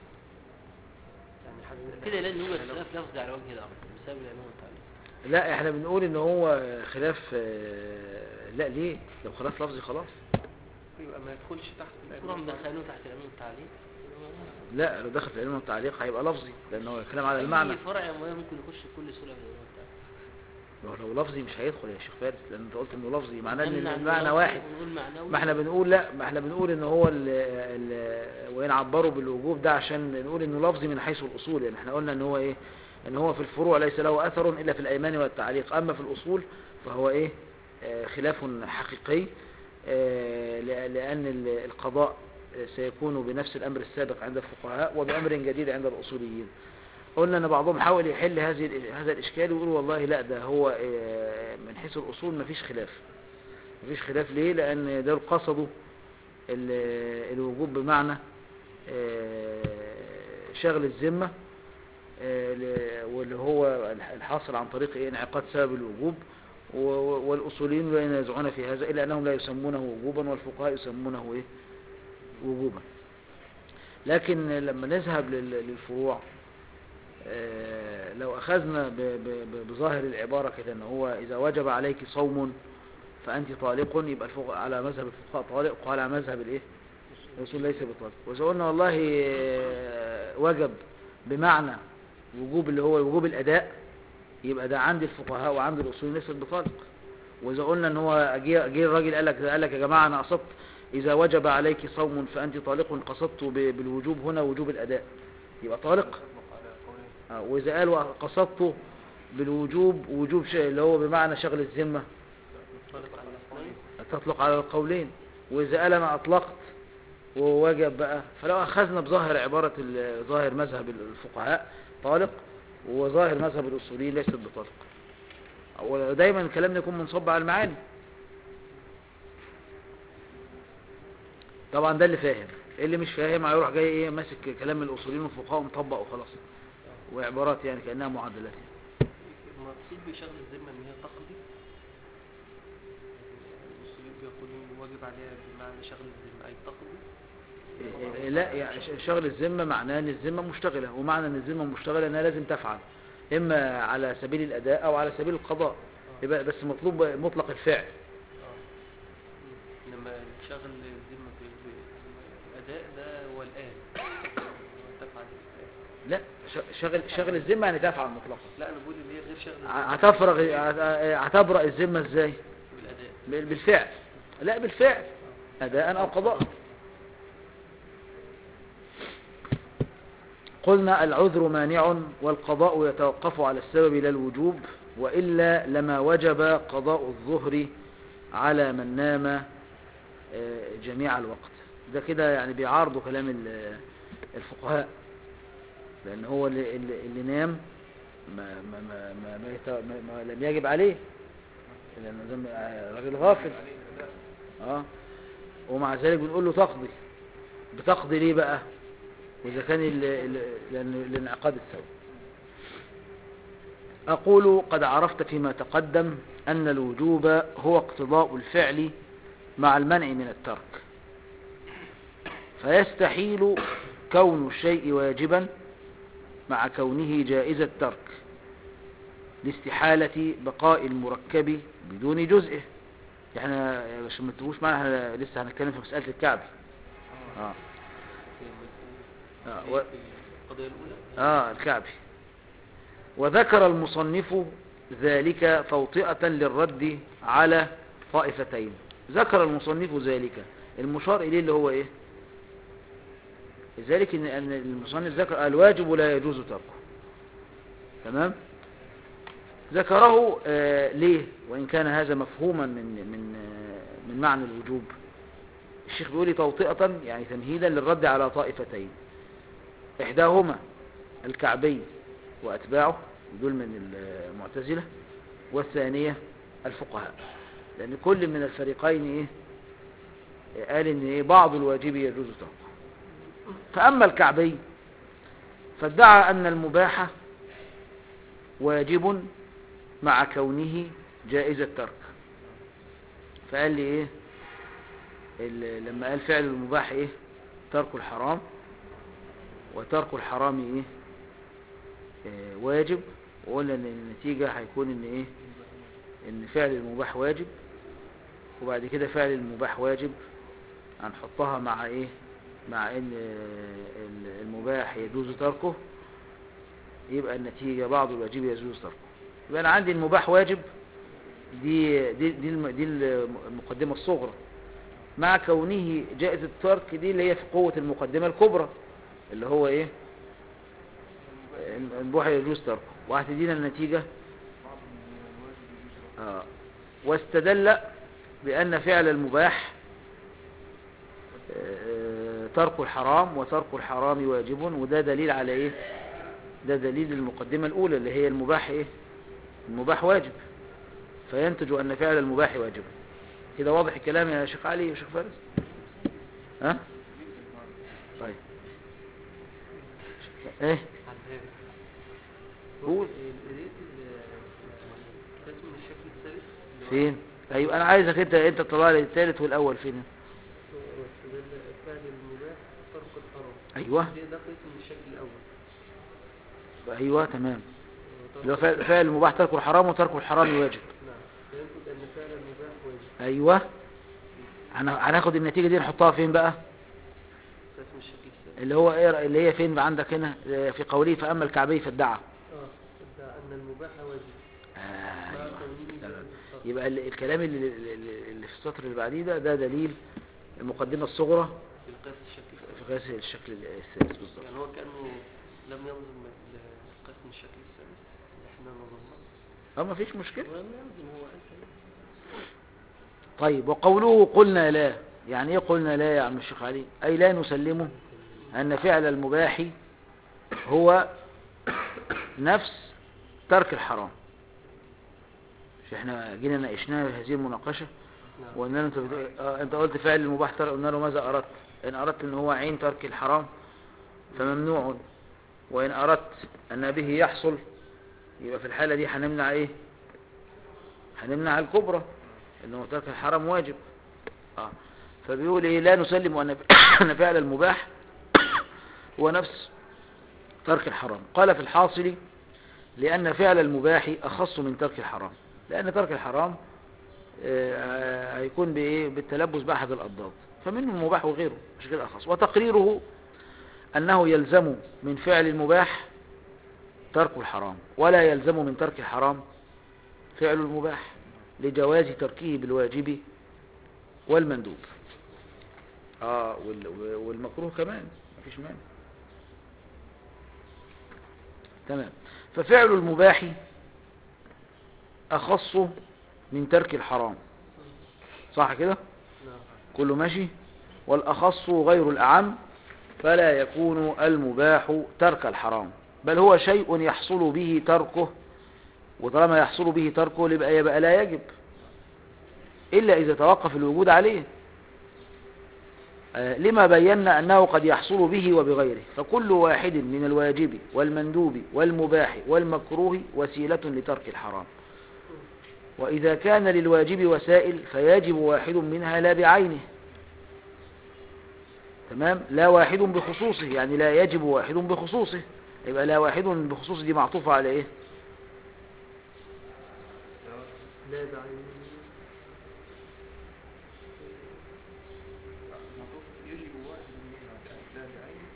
يعني حد كده لازم يوجد خلاف لفظي على وجه الأمر بسبب العنوان والتعليق لا احنا بنقول ان هو خلاف آه، لا ليه لو خلاف لفظي خلاص يبقى ما يدخلش تحت الأيمان نروح والتعليق. مدخلينه تحت العنوان والتعليق لا لو دخل في العلم والتعليق هيبقى لفظي لانه كلام على المعنى أي فرع ما ممكن يخش بكل سهولة في العنوان والتعليق لو لو لفظي مش هيدخل يا شيخ فارس لان انت قلت انه لفظي معناه ان نمنع المعنى لفظي واحد ونقول معنوي ما احنا بنقول لا ما احنا بنقول ان هو ال ال وين عبروا بالوجوب ده عشان نقول انه لفظي من حيث الاصول يعني احنا قلنا ان هو ايه ان هو في الفروع ليس له اثر الا في الايمان والتعليق اما في الاصول فهو ايه آه، خلاف حقيقي آه، لأ- لان ال- القضاء آه، سيكون بنفس الامر السابق عند الفقهاء وبامر جديد عند الاصوليين قلنا ان بعضهم حاول يحل هذه هذا الاشكال ويقول والله لا ده هو آه، من حيث الاصول مفيش خلاف مفيش خلاف ليه لان دول قصدوا ال- الوجوب بمعنى آه، شغل الذمة آه، ل- واللي هو الح- الحاصل عن طريق إيه؟ انعقاد سبب الوجوب و- و- والأصوليين لا ينازعون في هذا إلا أنهم لا يسمونه وجوبا والفقهاء يسمونه إيه؟ وجوبا لكن لما نذهب لل- للفروع آه، لو أخذنا ب- ب- ب- بظاهر العبارة كده أن هو إذا وجب عليك صوم فأنت طالق يبقى الفق... على مذهب الفقهاء طالق وعلى مذهب الايه الرسول ليس بطالق وإذا قلنا والله آه، وجب بمعنى وجوب اللي هو وجوب الأداء يبقى ده عند الفقهاء وعند الأصول ليس بطالق وإذا قلنا ان هو جه جه الراجل قال لك قال لك يا جماعة أنا قصدت إذا وجب عليك صوم فأنت طالق قصدت ب- بالوجوب هنا وجوب الأداء يبقى طالق يطلق على قولين آه، وإذا قال قصدته بالوجوب وجوب شيء اللي هو بمعنى شغل الذمة مختلف على الاثنين تطلق على القولين وإذا قال أنا أطلقت ووجب بقى فلو أخذنا بظاهر عبارة ال- ظاهر مذهب الفقهاء طالق وظاهر مذهب الأصوليين ليست بطالق ودايما الكلام ده يكون منصب على المعاني طبعا ده اللي فاهم اللي مش فاهم هيروح جاي ايه ماسك كلام الأصوليين والفقهاء ومطبق وخلاص وعبارات يعني كأنها معادلات يعني. المقصود بشغل الذمة ان هي تقضي المسلمين بيقولون واجب عليها بمعنى شغل الذمة اي تقضي إيه، لا يعني ش- شغل الذمة معناه ان الذمة مشتغلة ومعنى ان الذمة مشتغلة انها لازم تفعل اما على سبيل الاداء او على سبيل القضاء يبقى بس مطلوب مطلق الفعل اه مم. انما شغل الذمة ب- ب- بالاداء ده هو الان تفعل الآن. لا ش- شغل شغل الذمة يعني تفعل مطلقا لا انا بقول ان هي غير شغل ع- الذمة هتفرغ هت- هتبرأ الذمة ازاي بالاداء بال- بالفعل لا بالفعل اداء او قضاء قلنا العذر مانع والقضاء يتوقف على السبب لا الوجوب وإلا لما وجب قضاء الظهر على من نام آه، جميع الوقت ده كده يعني بيعارضوا كلام ال- الفقهاء لأن هو اللي, اللي اللي نام ما, ما, ما, ما, ما, يت- ما, ما لم يجب عليه لأنه ده م- آه، راجل غافل اه ومع ذلك بنقول له تقضي بتقضي ليه بقى وإذا كان ال- ال- لأن- لانعقاد الثوب أقول قد عرفت فيما تقدم أن الوجوب هو اقتضاء الفعل مع المنع من الترك فيستحيل كون الشيء واجبا مع كونه جائز الترك لاستحالة بقاء المركب بدون جزئه احنا عشان ما تبقوش معنا احنا لسه هنتكلم في مسألة الكعب اه آه، و... في القضية الأولى آه الكعبي وذكر المصنف ذلك توطئة للرد على طائفتين ذكر المصنف ذلك المشار إليه اللي هو إيه ذلك إن أن المصنف ذكر الواجب لا يجوز تركه تمام ذكره آه ليه وإن كان هذا مفهوما من من آه من معنى الوجوب الشيخ بيقول لي توطئة يعني تمهيدا للرد على طائفتين إحداهما الكعبي وأتباعه دول من المعتزلة والثانية الفقهاء لأن كل من الفريقين إيه قال إن إيه بعض الواجب يجوز تركه فأما الكعبي فادعى أن المباح واجب مع كونه جائز الترك فقال لي إيه ال- لما قال فعل المباح إيه ترك الحرام وترك الحرام ايه آه، واجب وقلنا ان النتيجة هيكون ان ايه ان فعل المباح واجب وبعد كده فعل المباح واجب هنحطها مع ايه مع ان آه، ال- المباح يجوز تركه يبقى النتيجة بعض الواجب يجوز تركه يبقى انا عندي المباح واجب دي دي دي, الم- دي المقدمة الصغرى مع كونه جائز الترك دي اللي هي في قوة المقدمة الكبرى اللي هو ايه المباح يجوز تركه وهتدينا النتيجة بعض من الواجب يجوز تركه. آه. واستدل بأن فعل المباح آه، ترك الحرام وترك الحرام واجب وده دليل على ايه ده دليل المقدمة الأولى اللي هي المباح ايه المباح واجب فينتج أن فعل المباح واجب كده واضح الكلام يا شيخ علي يا شيخ فارس ها طيب ايه عن ذلك قول. قريت القسم من الشكل الثالث اللي هو فين ايوه انا عايزك انت انت تطلع لي الثالث والاول فين واستدل فعل المباح ترك الحرام ايوه ده ده قسم من الشكل الأول ايوه تمام وترك- اللي هو فعل فعل المباح ترك الحرام وترك الحرام واجب نعم فينتج أن فعل المباح واجب ايوه هن- هناخد النتيجة دي نحطها فين بقى قسم الشكل الثاني اللي هو ايه اللي هي فين بقى عندك هنا آه، في قوله فأما الكعبي فادعى اه ده أن المباح واجب آه، مع أيوة. كونه لا، لا. بالصرف. يبقى ال- الكلام اللي, اللي اللي في السطر اللي بعديه ده ده دليل المقدمة الصغرى في القياس الشكل الثاني في قياس الشكل الثالث بالظبط يعني هو كأنه لم ينظم ال- قسم الشكل الثالث اللي احنا نظمناه اه ما فيش مشكلة ولم ينظم هو قال كده. طيب وقوله قلنا لا يعني ايه قلنا لا يا عم الشيخ علي اي لا نسلمه ان فعل المباح هو نفس ترك الحرام مش احنا جينا ناقشناها في هذه المناقشة نعم وقلنا له انت بتقول اه انت قلت فعل المباح ترك قلنا له ماذا اردت ان اردت ان هو عين ترك الحرام فممنوع وان اردت ان به يحصل يبقى في الحالة دي هنمنع ايه هنمنع الكبرى انه ترك الحرام واجب اه فبيقول ايه لا نسلم ان ان فعل المباح هو نفس ترك الحرام قال في الحاصل لان فعل المباح اخص من ترك الحرام لان ترك الحرام آه، هيكون بايه بالتلبس باحد الاضداد فمنه المباح وغيره مش كده اخص وتقريره انه يلزم من فعل المباح ترك الحرام ولا يلزم من ترك الحرام فعل المباح لجواز تركه بالواجب والمندوب اه وال- والمكروه كمان مفيش مانع تمام ففعل المباح اخص من ترك الحرام صح كده نعم كله ماشي والأخص غير الأعم فلا يكون المباح ترك الحرام بل هو شيء يحصل به تركه وطالما يحصل به تركه يبقى يبقى لا يجب إلا إذا توقف الوجود عليه آه، لما بينا أنه قد يحصل به وبغيره فكل واحد من الواجب والمندوب والمباح والمكروه وسيلة لترك الحرام وإذا كان للواجب وسائل فيجب واحد منها لا بعينه تمام لا واحد بخصوصه يعني لا يجب واحد بخصوصه يبقى لا واحد بخصوصه دي معطوفة على ايه لا بعين المفروض يجب واحد منها لا بعينه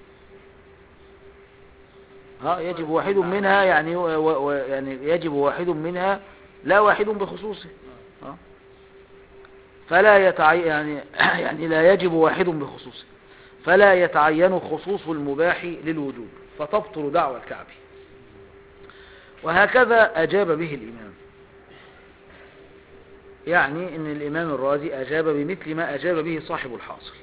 ها يجب واحد منها يعني و و يعني يجب واحد منها لا واحد بخصوصه ها فلا يتعين يعني يعني لا يجب واحد بخصوصه فلا يتعين خصوص المباح للوجوب فتبطل دعوى الكعب وهكذا أجاب به الإمام يعني ان الإمام الرازي أجاب بمثل ما أجاب به صاحب الحاصل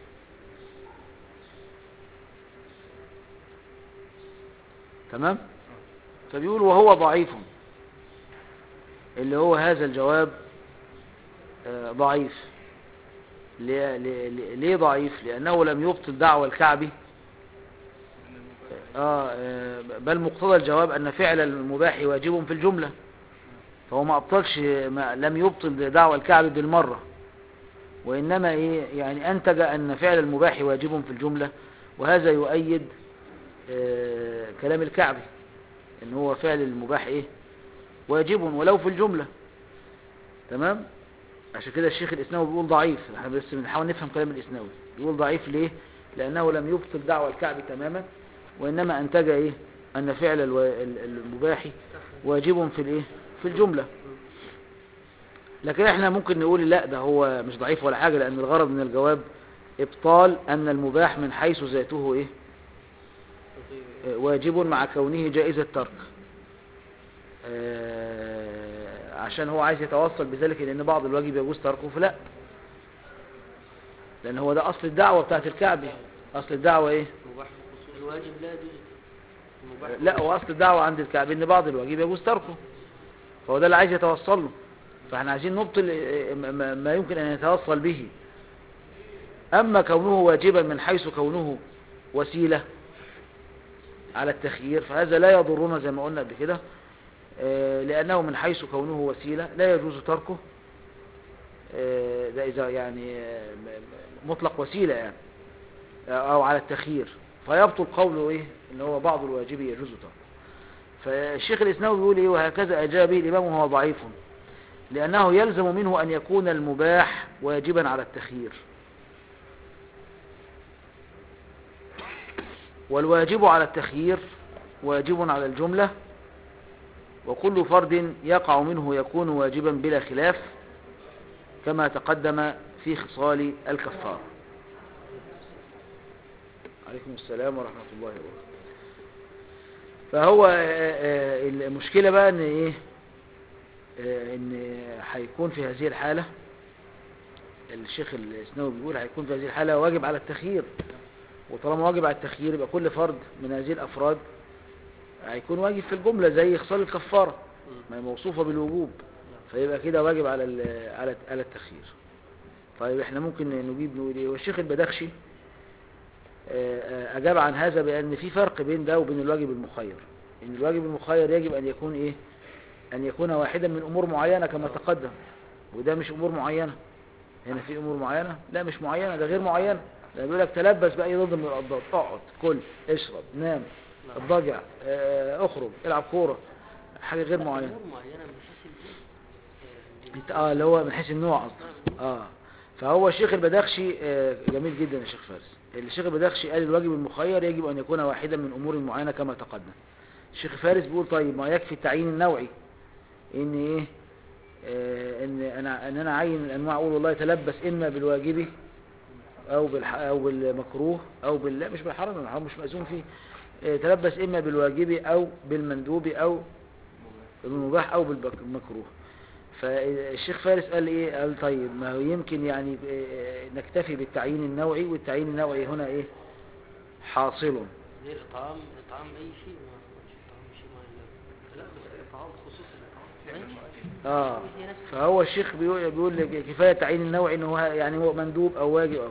تمام فبيقول وهو ضعيف اللي هو هذا الجواب آه، ضعيف ليه, ليه, ليه ضعيف لأنه لم يبطل دعوى الكعبي ان المباح آه آه، بل مقتضى الجواب أن فعل المباح واجب في الجملة فهو ما أبطلش ما لم يبطل دعوى الكعب بالمرة وإنما إيه يعني أنتج أن فعل المباح واجب في الجملة وهذا يؤيد آه، كلام الكعبي ان هو فعل المباح ايه واجب ولو في الجملة تمام عشان كده الشيخ الاسناوي بيقول ضعيف احنا بس بنحاول نفهم كلام الاسناوي بيقول ضعيف ليه لانه لم يبطل دعوى الكعبي تماما وانما انتج ايه ان فعل الو- ال- المباح واجب في الايه في الجملة لكن احنا ممكن نقول لا ده هو مش ضعيف ولا حاجة لان الغرض من الجواب ابطال ان المباح من حيث ذاته ايه واجب مع كونه جائز الترك آه، عشان هو عايز يتوصل بذلك لان بعض الواجب يجوز تركه فلا لان هو ده اصل الدعوة بتاعت الكعبي اصل الدعوة ايه مباح بخصوص الواجب لا يجوز المباح لا هو اصل الدعوة عند الكعبي ان بعض الواجب يجوز تركه فهو ده اللي عايز يتوصل له فاحنا عايزين نبطل آه، ما- ما يمكن ان يتوصل به اما كونه واجبا من حيث كونه وسيلة على التخيير فهذا لا يضرنا زي ما قلنا قبل كده آه، لأنه من حيث كونه وسيلة لا يجوز تركه آه، ده إذا يعني آه، م- م- مطلق وسيلة يعني آه، أو على التخيير فيبطل قوله إيه إن هو بعض الواجب يجوز تركه فالشيخ الإسناوي بيقول إيه وهكذا أجاب به الإمام وهو ضعيف لأنه يلزم منه أن يكون المباح واجبا على التخيير والواجب على التخيير واجب على الجملة وكل فرد يقع منه يكون واجبا بلا خلاف كما تقدم في خصال الكفار عليكم السلام ورحمة الله وبركاته فهو آه، آه، المشكلة بقى ان ايه آه، ان هيكون في هذه الحالة الشيخ الاسنوي بيقول هيكون في هذه الحالة واجب على التخيير وطالما واجب على التخيير يبقى كل فرد من هذه الافراد هيكون واجب في الجملة زي خصال الكفارة ما هي موصوفة بالوجوب فيبقى كده واجب على ال- على على التخيير طيب احنا ممكن نجيب نقول ايه والشيخ البدخشي آه، آه، اجاب عن هذا بان في فرق بين ده وبين الواجب المخير ان الواجب المخير يجب ان يكون ايه ان يكون واحدا من امور معينة كما تقدم وده مش امور معينة هنا في امور معينة لا مش معينة ده غير معينة ده بيقول لك تلبس باي ضد من الاضداد اقعد كل اشرب نام اضطجع آه، اخرج العب كورة حاجة غير معينة أمور معينة من حيث الجنس. انت اه اللي هو من حيث النوع قصدك اه فهو الشيخ البدخشي آه جميل جدا يا شيخ فارس الشيخ البدخشي قال الواجب المخير يجب ان يكون واحدا من امور معينه كما تقدم الشيخ فارس بيقول طيب ما يكفي التعيين النوعي ان ايه آه ان انا ان انا اعين الانواع اقول والله يتلبس اما بالواجب او بالح او بالمكروه او بال لا مش بالحرام الحرام مش مأذون فيه آه تلبس اما بالواجب او بالمندوب او بالمباح او بالمكروه فالشيخ فارس قال ايه قال طيب ما هو يمكن يعني آه، نكتفي بالتعيين النوعي والتعيين النوعي هنا ايه حاصل زي الإطعام إطعام أي شيء ما مش إطعام شيء ما لا بس الإطعام خصوص الإطعام ماشي. اه هي نفس فهو الشيخ بيقول بيقول لك كفايه تعيين النوعي ان هو يعني هو مندوب او واجب او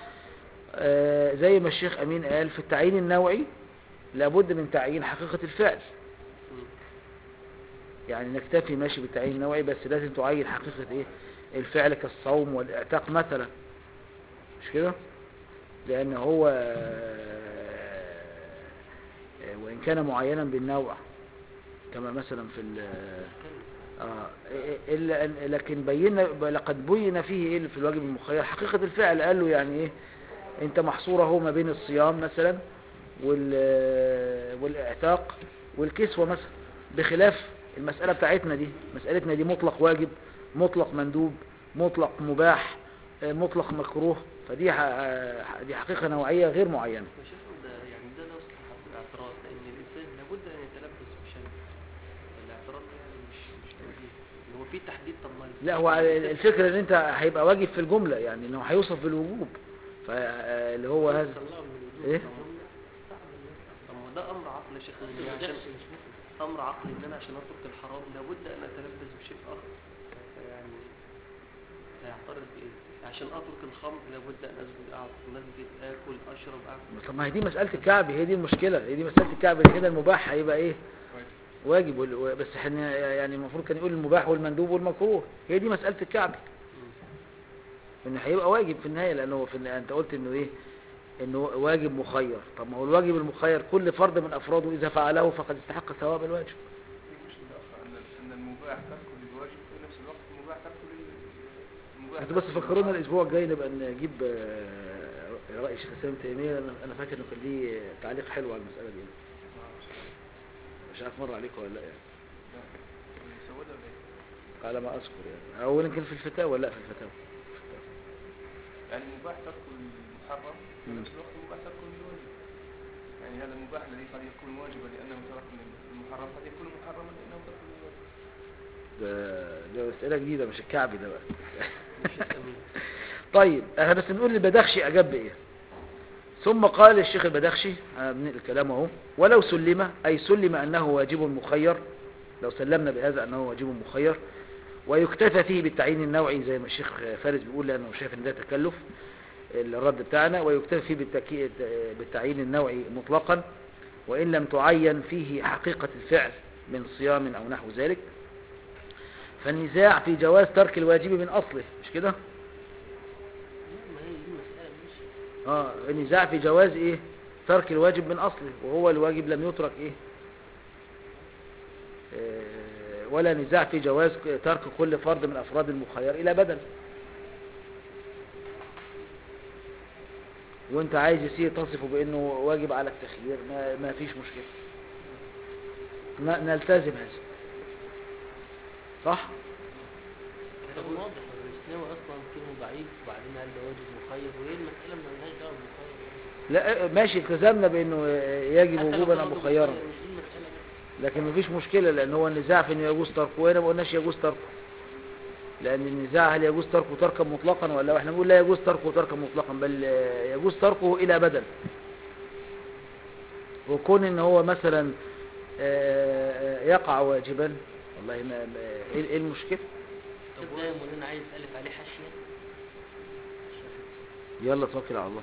آه زي ما الشيخ امين قال في التعيين النوعي لابد من تعيين حقيقه الفعل مم. يعني نكتفي ماشي بالتعيين النوعي بس لازم تعين حقيقة ايه الفعل كالصوم والاعتاق مثلا مش كده لان هو آه، وان كان معينا بالنوع كما مثلا في ال آه إلا أن لكن بينا لقد بين فيه إيه في الواجب المخير حقيقة الفعل قال له يعني إيه أنت محصور اهو ما بين الصيام مثلا وال والاعتاق والكسوة مثلا بخلاف المسألة بتاعتنا دي مسألتنا دي مطلق واجب مطلق مندوب مطلق مباح آه، مطلق مكروه فدي ح- آه، دي حقيقة نوعية غير معينة فشوف ده يعني ده لا يصلح الاعتراض لأن الإنسان لابد أن يتلبس بشيء الاعتراض ده يعني مش مش توجيه هو في تحديد طب ما لا هو الفكرة ان انت هيبقى واجب في الجملة يعني انه هيوصف بالوجوب فاللي هو هذا طلعه من الوجود إيه؟ طب ما ده أمر عقلي يا شيخ إن أنا عشان أمر عقلي إن أنا عشان أترك الحرام لابد أن أتلبس بشيء آخر يعني هيعترض بإيه؟ عشان أترك الخمر لابد أن أسجد أقعد في المسجد آكل أشرب أعمل طب ما هي دي مسألة الكعب هي دي المشكلة هي دي مسألة الكعب اللي كده المباح هيبقى ايه واجب وال- و- بس احنا يعني المفروض كان يقول المباح والمندوب والمكروه هي دي مسألة الكعب ان هيبقى واجب في النهاية لانه في النهاية انت قلت انه ايه انه واجب مخير طب ما هو الواجب المخير كل فرد من افراده اذا فعله فقد استحق ثواب الواجب في مشكلة أخرى أن أن المباح تركه للواجب في نفس الوقت المباح تركه لل- المباح انتوا بس تركه فكرونا للحرام. الاسبوع الجاي نبقى نجيب آه، رأي الشيخ سالم تيمية انا أنا فاكر انه كان ليه تعليق حلو على المسألة دي مش عارف مر عليكم ولا لا يعني مسودة ولا إيه؟ على ما اذكر يعني او يمكن في الفتاوى لا في الفتاوى يعني المباح تركه للمحرم في مم. نفس الوقت المباح تركه للواجب يعني هذا المباح الذي قد يكون واجبا لأنه ترك المحرم قد يكون محرما لأنه ترك للواجب ده ده مسألة جديدة مش الكعبي ده بقى مش الأمين طيب احنا بس نقول البدخشي اجاب بايه ثم قال الشيخ البدخشي أنا بنقل الكلام اهو ولو سلم اي سلم انه واجب مخير لو سلمنا بهذا انه واجب مخير ويكتفى فيه بالتعيين النوعي زي ما الشيخ فارس بيقول لانه شايف ان ده تكلف الرد بتاعنا ويكتفى فيه بالتكي... بالتعيين النوعي مطلقا وان لم تعين فيه حقيقة الفعل من صيام او نحو ذلك فالنزاع في جواز ترك الواجب من اصله مش كده ما هي دي مسألة مش اه النزاع في جواز ايه ترك الواجب من اصله وهو الواجب لم يترك ايه آه ولا نزاع في جواز ترك كل فرد من أفراد المخير إلى بدل وانت عايز يصير تصفه بأنه واجب على التخيير ما, ما فيش مشكلة ن- نلتزم هذا صح؟ كلام واضح الاسلام اصلا كلمه ضعيف وبعدين قال ده واجب مخير وايه المساله ما لهاش دعوه بالمخير لا ماشي التزمنا بأنه يجب حتى لو وجوبا كان أو واجب مخيرا مخير، مش دي المساله بقى. لكن مفيش مشكلة لأن هو النزاع في أنه يجوز تركه وهنا ما قلناش يجوز تركه لأن النزاع هل يجوز تركه تركا مطلقا ولا احنا بنقول لا يجوز تركه تركا مطلقا بل آه، يجوز تركه إلى بدل وكون ان هو مثلا آه، آه، يقع واجبا والله ما ما- ايه إيه المشكلة طب ده يا مولانا عايز الف عليه حاشيه يلا توكل على الله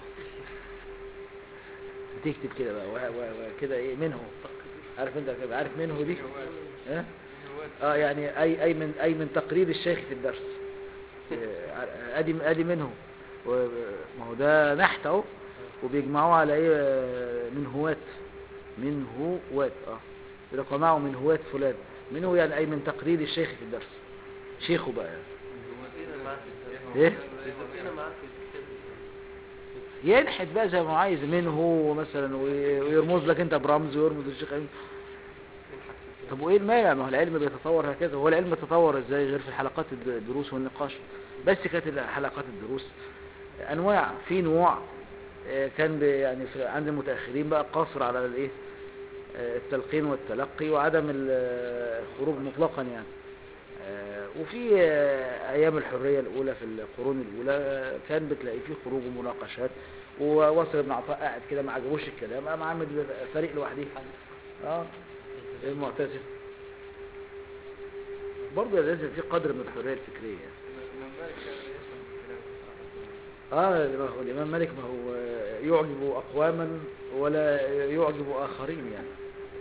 تكتب كده بقى و- و- وكده ايه منه عارف انت كده عارف منه دي ها اه يعني اي اي من اي من تقرير الشيخ في الدرس آه، ادي ادي منه و- ما هو ده نحت اهو وبيجمعوه على ايه آه، من هواة من هواة اه يقول لك ومعه من هواة فلان منه يعني اي من تقرير الشيخ في الدرس شيخه بقى يعني. فين معاه في الكتاب ايه فين معاه في الكتاب ينحت بقى زي ما هو عايز منه مثلا وي- ويرمز لك انت برمز ويرمز الشيخ أمين. طب وايه المانع ما هو العلم بيتطور هكذا هو العلم يتطور ازاي غير في حلقات الد- الدروس والنقاش بس كانت حلقات الدروس انواع في نوع آه، كان بي- يعني في عند المتاخرين بقى قاصر على الايه آه، التلقين والتلقي وعدم ال- آه، الخروج مطلقا يعني آه، وفي آه، ايام الحريه الاولى في القرون الاولى آه، كان بتلاقي فيه خروج ومناقشات ووصل ابن عطاء قاعد كده ما عجبوش الكلام قام عامل فريق لوحده اه المعتزله برضه لازم في قدر من الحريه الفكريه يعني. الإمام مالك كان لا يسمع بالكلام اه ما هو الامام مالك ما هو آه، يعجب اقواما ولا يعجب اخرين يعني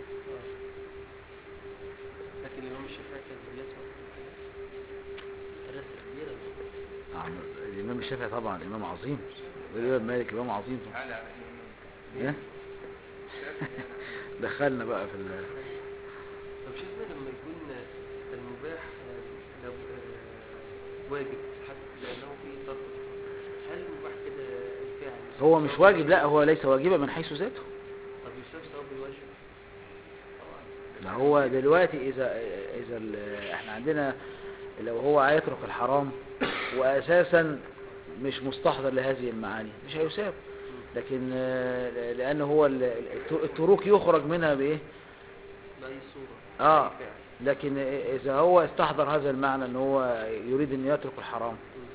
لكن الامام الشافعي كان بيسمع دراسه كبيره نعم الامام الشافعي طبعا امام عظيم والامام مالك امام عظيم طبعا عالي على الإمام إيه؟ الشافعي يعني دخلنا بقى في ال... طب شفنا لما يكون المباح آه، لو آه، واجب حتى لانه فيه ترك هل المباح كده الفعل يساوي هو مش ثواب واجب الواجب؟ لا هو ليس واجبا من حيث ذاته طب يساوي ثواب الواجب ما هو دلوقتي اذا اذا ال- احنا عندنا لو هو هيترك الحرام واساسا مش مستحضر لهذه المعاني مش هيساب لكن آه، لان هو ال- الت- التروك يخرج منها بايه بأي صورة اه بأي فعل لكن اذا هو استحضر هذا المعنى ان هو يريد ان يترك الحرام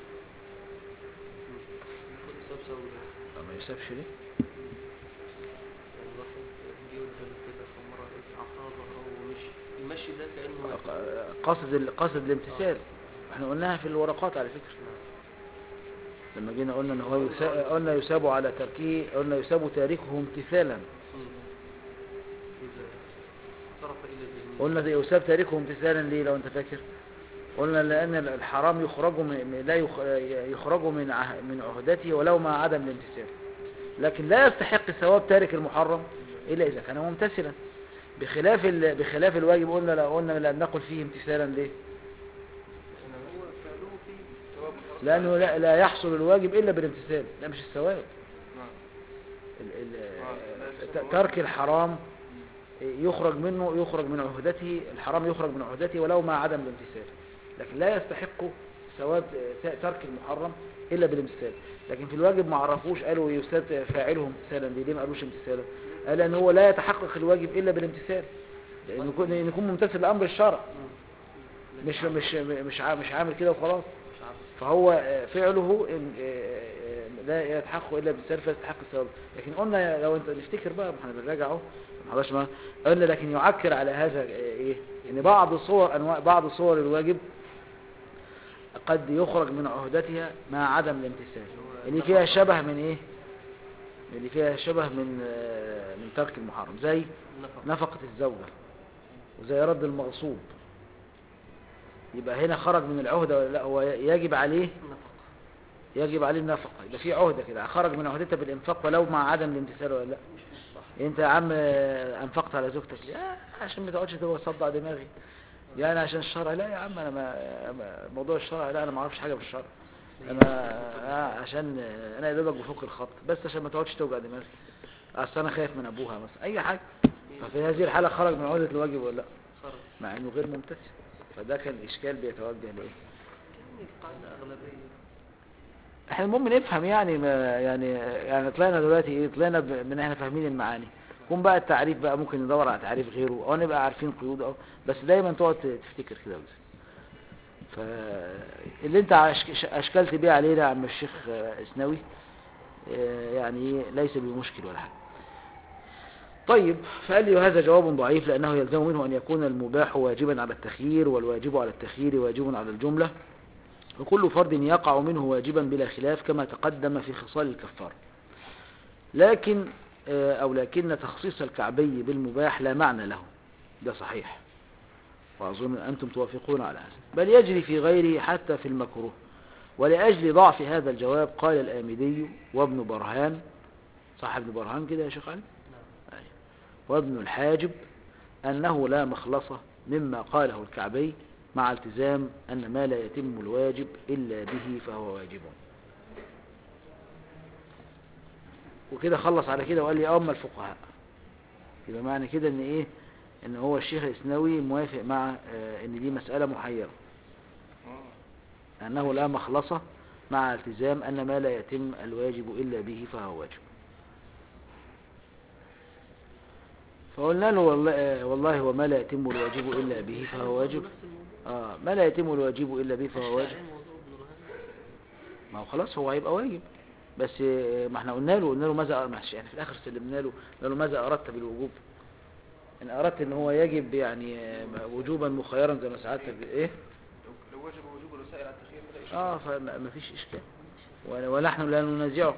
ياخد ثواب ثواب الواجب ما يسابش ليه يعني واحد جه قدام كده فمرة لقيت عصا ظهره ومشي المشي ده كأنه واجب. قصد ال- قصد الامتثال احنا قلناها في الورقات على فكرة لما جينا قلنا ان هو يسا... قلنا يساب على تركه قلنا يساب تاركه امتثالا مم. إذا صرف إلى ذهنه قلنا ده يساب تاركه امتثالا ليه لو انت فاكر قلنا لان الحرام يخرج من لا يخ... يخرج من عه... من عهدته ولو مع عدم الامتثال لكن لا يستحق ثواب تارك المحرم الا اذا كان ممتثلا بخلاف ال... بخلاف الواجب قلنا لا قلنا لا نقل فيه امتثالا ليه هو فعله فيه ثواب الأصل. لانه لا, لا يحصل الواجب الا بالامتثال لا مش الثواب نعم ال- ال- آه، لا ت- يسمى ترك الحرام يخرج منه يخرج من عهدته الحرام يخرج من عهدته ولو مع عدم الامتثال لكن لا يستحق ثواب ت- ترك المحرم الا بالامتثال لكن في الواجب ما عرفوش قالوا يستد فاعله امتثالا ليه ليه ما قالوش امتثالا قال ان هو لا يتحقق الواجب الا بالامتثال لانه يكون إن يكون ممتثل لامر الشرع مش مش مش عا- مش عامل كده وخلاص مش عارف فهو آه، فعله إن- آه، آه، لا يتحقق الا بالسلف فيستحق الثواب لكن قلنا لو انت نفتكر بقى ما احنا بنراجع اهو ما حضرش معانا قلنا لكن يعكر على هذا آه، ايه ان بعض صور انواع بعض صور الواجب قد يخرج من عهدتها مع عدم الامتثال اللي فيها شبه من ايه اللي فيها شبه من آه، من ترك المحرم زي نفق نفقة الزوجة وزي رد المغصوب يبقى هنا خرج من العهدة ولا لا هو يجب عليه نفق يجب عليه النفقة يبقى في عهدة كده خرج من عهدتها بالإنفاق ولو مع عدم الامتثال ولا لا مش مصلح انت يا عم آه، انفقت على زوجتك ليه آه، عشان ما تقعدش تقول صدع دماغي يعني عشان الشرع لا يا عم انا ما ما- موضوع الشرع لا انا ما اعرفش حاجه في الشرع انا آه، عشان انا يا دوبك بفك الخط بس عشان ما تقعدش توجع دماغي اصل انا خايف من ابوها مثلا اي حاجه ففي هذه الحاله خرج من عهده الواجب ولا لا خرج مع انه غير ممتثل فده كان الاشكال بيتوجه لايه كان القاعدة أغلبية احنا المهم نفهم يعني ما يعني يعني طلعنا دلوقتي ايه طلعنا ب- من احنا فاهمين المعاني يكون بقى التعريف بقى ممكن ندور على تعريف غيره او نبقى عارفين قيود او بس دايما تقعد ت- تفتكر كده بس فاللي انت عش- اشكلت بيه علينا يا عم الشيخ آه، اسناوي آه، يعني إيه، ليس بمشكل ولا حاجه طيب فقال لي هذا جواب ضعيف لأنه يلزم منه أن يكون المباح واجبا على التخيير والواجب على التخيير واجب على الجملة وكل فرد يقع منه واجبا بلا خلاف كما تقدم في خصال الكفار لكن آه، أو لكن تخصيص الكعبي بالمباح لا معنى له ده صحيح وأظن أنتم توافقون على هذا بل يجري في غيره حتى في المكروه ولأجل ضعف هذا الجواب قال الآمدي وابن برهان صح ابن برهان كده يا شيخ علي نعم أيوة. وابن الحاجب أنه لا مخلصة مما قاله الكعبي مع التزام أن ما لا يتم الواجب إلا به فهو واجب وكده خلص على كده وقال لي أما الفقهاء يبقى معنى كده ان ايه ان هو الشيخ الاسنوي موافق مع آه، ان دي مسألة محيرة اه أنه لا مخلصة مع التزام أن ما لا يتم الواجب إلا به فهو واجب فقلنا له والله, آه، والله وما لا يتم الواجب إلا به فهو واجب نفس الموضوع آه ما لا يتم الواجب إلا به فهو واجب الشاعر موضوع ابن رهان ما هو خلاص هو هيبقى واجب بس آه، ما احنا قلنا له قلنا له ماذا ماشي يعني في الآخر سلمنا له قلنا له ماذا أردت بالوجوب إن أردت إن هو يجب يعني آه، وجوبا مخيرا زي ما سعادتك إيه لو لو وجب وجوب الوسائل على التخيير فلا إشكال اه فما ما فيش اشكال ولا- ونحن لا ننازعك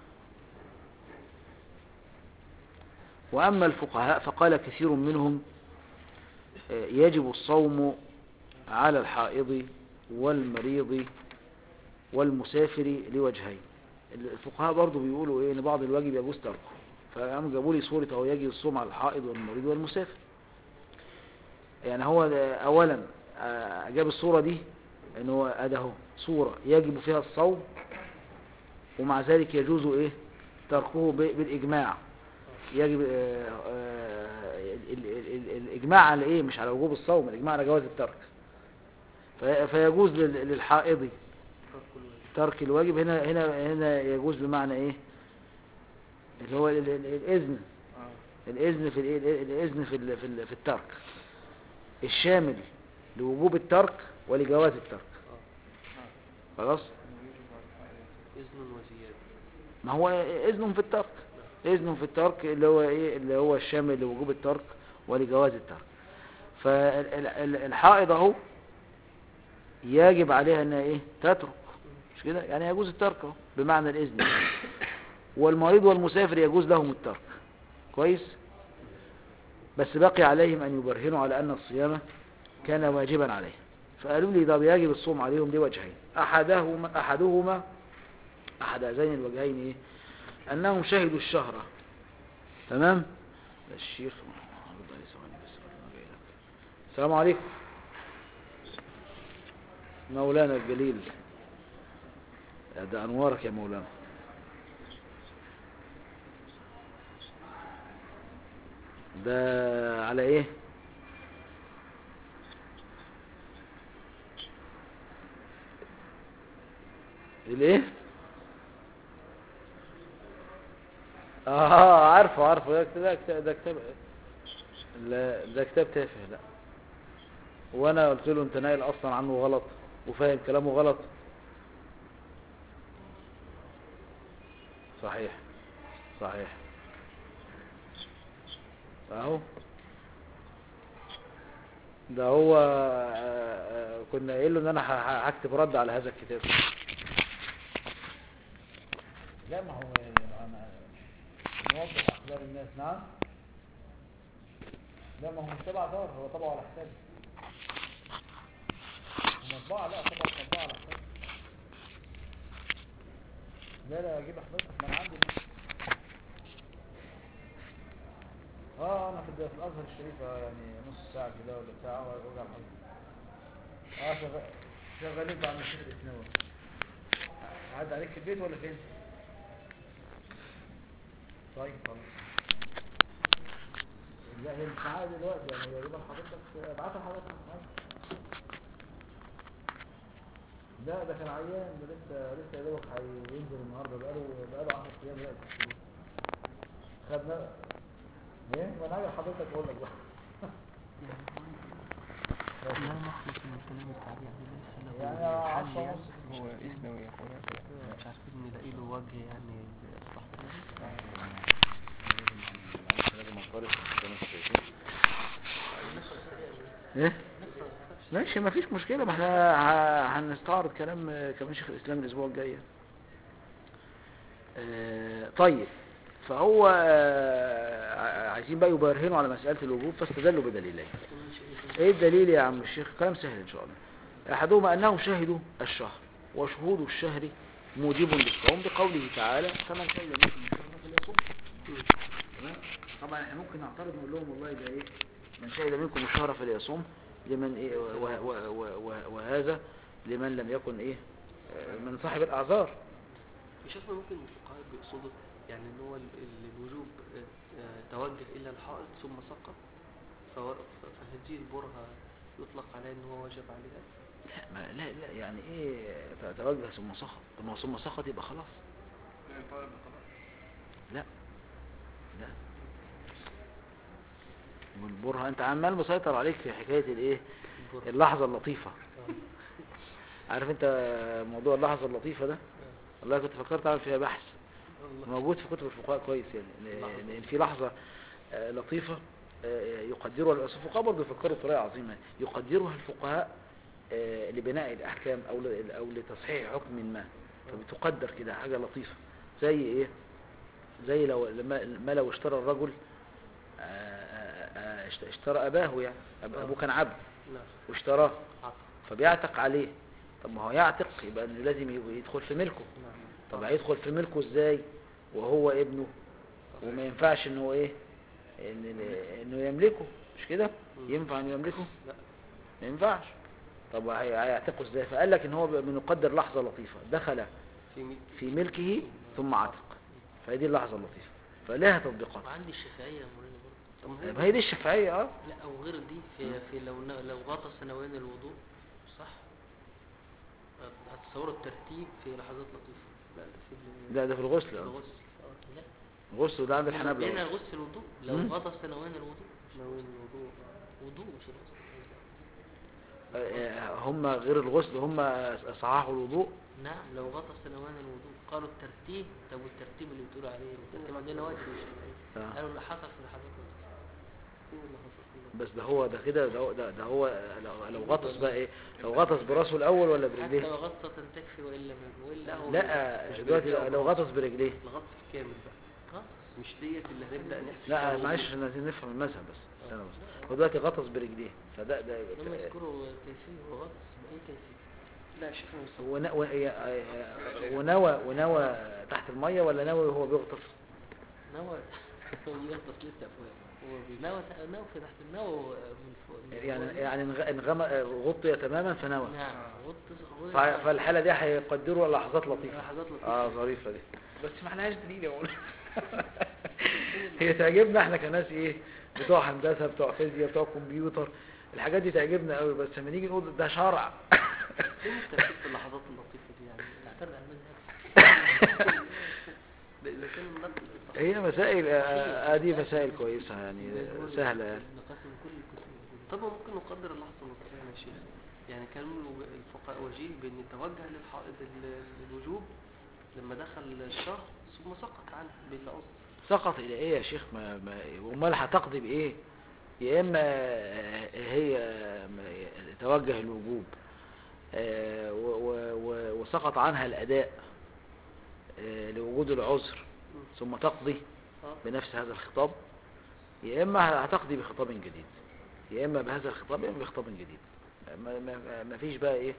واما الفقهاء فقال كثير منهم آه، يجب الصوم على الحائض والمريض والمسافر لوجهين الفقهاء برضو بيقولوا ايه ان بعض الواجب يجوز تركه فقاموا جابوا لي صورة اهو يجب الصوم على الحائض والمريض والمسافر يعني هو ده اولا آه، جاب الصورة دي ان هو ادي اهو صورة يجب فيها الصوم ومع ذلك يجوز ايه تركه ب- بالاجماع يجب آه، آه، ال- ال- ال- الاجماع على ايه مش على وجوب الصوم الاجماع على جواز الترك في- فيجوز لل- للحائض ترك الواجب ترك الواجب هنا هنا هنا يجوز بمعنى ايه اللي هو ال- ال- الاذن اه الاذن في الايه الاذن في ال- في ال- في الترك الشامل لوجوب الترك ولجواز الترك اه خلاص إنه يجب على الحائل إذن وزيادة ما هو اذن في الترك اذن في الترك اللي هو ايه اللي هو الشامل لوجوب الترك ولجواز الترك فالحائض اهو يجب عليها انها ايه تترك مش كده يعني يجوز الترك اهو بمعنى الاذن والمريض والمسافر يجوز لهم الترك كويس بس بقي عليهم ان يبرهنوا على ان الصيام كان واجبا عليهم فقالوا لي ده بيجب الصوم عليهم لوجهين احدهما احدهما احد هذين الوجهين ايه انهم شهدوا الشهر تمام ده الشيخ عرض عليه ثواني بس قبل ما جاي لك. السلام عليكم مولانا الجليل يا ده انوارك يا مولانا ده على ايه الايه اه عارفه عارفه ده كتاب ده كتاب ده كتاب لا ده كتاب تافه لا وانا قلت له انت ناقل اصلا عنه غلط وفاهم كلامه غلط صحيح صحيح اهو ده هو آه، آه، كنا قايل له ان انا ه- ه- هكتب رد على هذا الكتاب لا ما هو انا نوضح اخبار الناس نعم لا ما هو مش تبع دار هو طبعه على حسابي مطبعة لا طبعا مطبعة على حسابي لا لا اجيب حضرتك ما انا عندي اه انا في في الازهر الشريف آه، يعني نص ساعة كده ولا ساعة وارجع لحضرتك اه شغال شغالين بعد الشيخ الاسناوي عاد عليك في البيت ولا فين طيب خلاص لا هي مش معايا دلوقتي يعني يبقى حضرتك ابعتها لحضرتك عادي. لا ده كان عيان ده لسه لسه يا دوبك هينزل النهارده بقاله بقاله 10 ايام دلوقتي في السرير. خدنا ايه ما انا عايز حضرتك اقول لك بقى لا نخلص من الكلام التعبير ليس له يعني حل عشرة يعني ونص. هو إثنوي يا أخويا مش عارفين نلاقي له وجه يعني يصلح به لازم انطلق ايه ماشي ما فيش مشكلة ما احنا ه- هنستعرض كلام آه، كمان شيخ الاسلام الاسبوع الجاي آه، طيب فهو آه، ع- عايزين بقى يبرهنوا على مسألة الوجوب فاستدلوا بدليلين ايه الدليل يا عم الشيخ كلام سهل ان شاء الله احدهما انهم شهدوا الشهر وشهود الشهر موجب للصوم بقوله تعالى فمن شهد منكم الشهر فليصوم تمام طبعا احنا ممكن نعترض نقول لهم والله ده ايه من شهد منكم الشهر فليصوم لمن ايه و و و و وهذا لمن لم يكن ايه آه، من صاحب الاعذار شفنا ممكن الفقهاء بيقصدوا يعني ان هو ال- ال- الوجوب آه، آه، توجه الى الحائط ثم سقط فو- ف- فهذه البرهة يطلق عليه ان هو وجب عليها لا ما لا لا يعني ايه توجه ثم سخط طب ما هو ثم سخط يبقى خلاص يعني طالب بالطلاق لا لا والبرهة انت عمال مسيطر عليك في حكاية الايه البرهة اللحظة اللطيفة آه. عارف انت موضوع اللحظة اللطيفة ده والله كنت فكرت اعمل فيها بحث والله. موجود في كتب الفقهاء كويس يعني لحظة. لان في لحظة آه، لطيفة آه، يقدرها بس الفقهاء برضه يفكروا بطريقة عظيمة يقدرها الفقهاء آه، لبناء الأحكام أو ل- أو لتصحيح حكم ما فبتقدر كده حاجة لطيفة زي إيه زي لو لما ما لو اشترى الرجل آه، آه، آه، اشت- اشترى أباه يعني أب- أبوه كان عبد نعم واشتراه عطف فبيعتق عليه طب ما هو يعتق يبقى إنه لازم يبقى يدخل في ملكه نعم طب آه. هيدخل في ملكه ازاي وهو ابنه وما ينفعش ان هو ايه إن انه يملكه مش كده مم. ينفع انه يملكه لا ما ينفعش طب هي- هيعتقه ازاي فقال لك ان هو بنقدر لحظة لطيفة دخل في مي... في ملكه ثم عتق فهذه اللحظة اللطيفة فلها تطبيقات وعندي الشافعية يا مولانا برضه طب ما هي ما هي دي الشفعية اه لا او غير دي في, في لو ن- لو غطى سنوين الوضوء صح هتصور الترتيب في لحظات لطيفة لا ده في ال- لا ده في الغسل في اه الغسل لا الغسل ده عند بين الحنابلة غسل الوضوء لو مم. غطى سنوين الوضوء نوين الوضوء وضوء مش الغسل آه، آه، هم غير الغسل هم صححوا الوضوء نعم لو غطى سنوين الوضوء قالوا الترتيب طب والترتيب اللي بتقولوا عليه الترتيب عندنا واجب مش شرعي. آه. قالوا اللي حصل في لحظات لطيفة فين اللي حصل فيه بس ده هو ده كده ده, ده, ده هو لو, لو غطس بقى ايه لو غطس براسه الاول ولا حتى برجليه لو غطى تكفي والا ما- والا هو لا مش دلوقتي برجليه لو غطس برجليه الغطس الكامل بقى غطس مش ديت اللي هنبدأ نحسب لا فيها معلش الوضوء. عشان عايزين نفهم المذهب بس استنى بس هو دلوقتي غطس برجليه فده ده لما يذكروا كيفية وغطس بأي كيفية لا شيخ مصطفى ون- و- ونوى ونوى تحت الميه ولا نوى وهو بيغطس نوى هو يغطس لسه فوق هو بي- نوى نوى في تحت النوى من فوق من يعني فوق. يعني انغ- انغم غطي تماما فنوى نعم غطس غطس ف- فالحاله دي هيقدروا لحظات لطيفه لحظات لطيفة اه ظريفه دي بس ما لهاش دليل يا مولانا هي تعجبنا احنا كناس ايه بتوع هندسه بتوع فيزياء بتوع كمبيوتر الحاجات دي تعجبنا قوي بس لما نيجي نقول ده شرع فين الترتيب في اللحظات اللطيفة دي يعني نعترض على المذهب ده إذا كان النقل صح هي مسائل آه، آه، دي مسائل كويسه يعني سهله يعني نقاط من كل الكتب طب ما ممكن نقدر اللحظة اللطيفة يا شيخ يعني كان الوج- الفقهاء وجيه بأن توجه للحائض ال- الوجوب لما دخل الشهر ثم سقط عنه بلا قصد سقط الى ايه يا شيخ ما ما امال هتقضي بايه يا اما هي ما- توجه الوجوب آه، و- و- و- وسقط عنها الاداء آه، لوجود العذر ثم تقضي اه بنفس هذا الخطاب يا اما هتقضي بخطاب جديد يا اما بهذا الخطاب يا اما بخطاب جديد ما, ما, ما فيش بقى ايه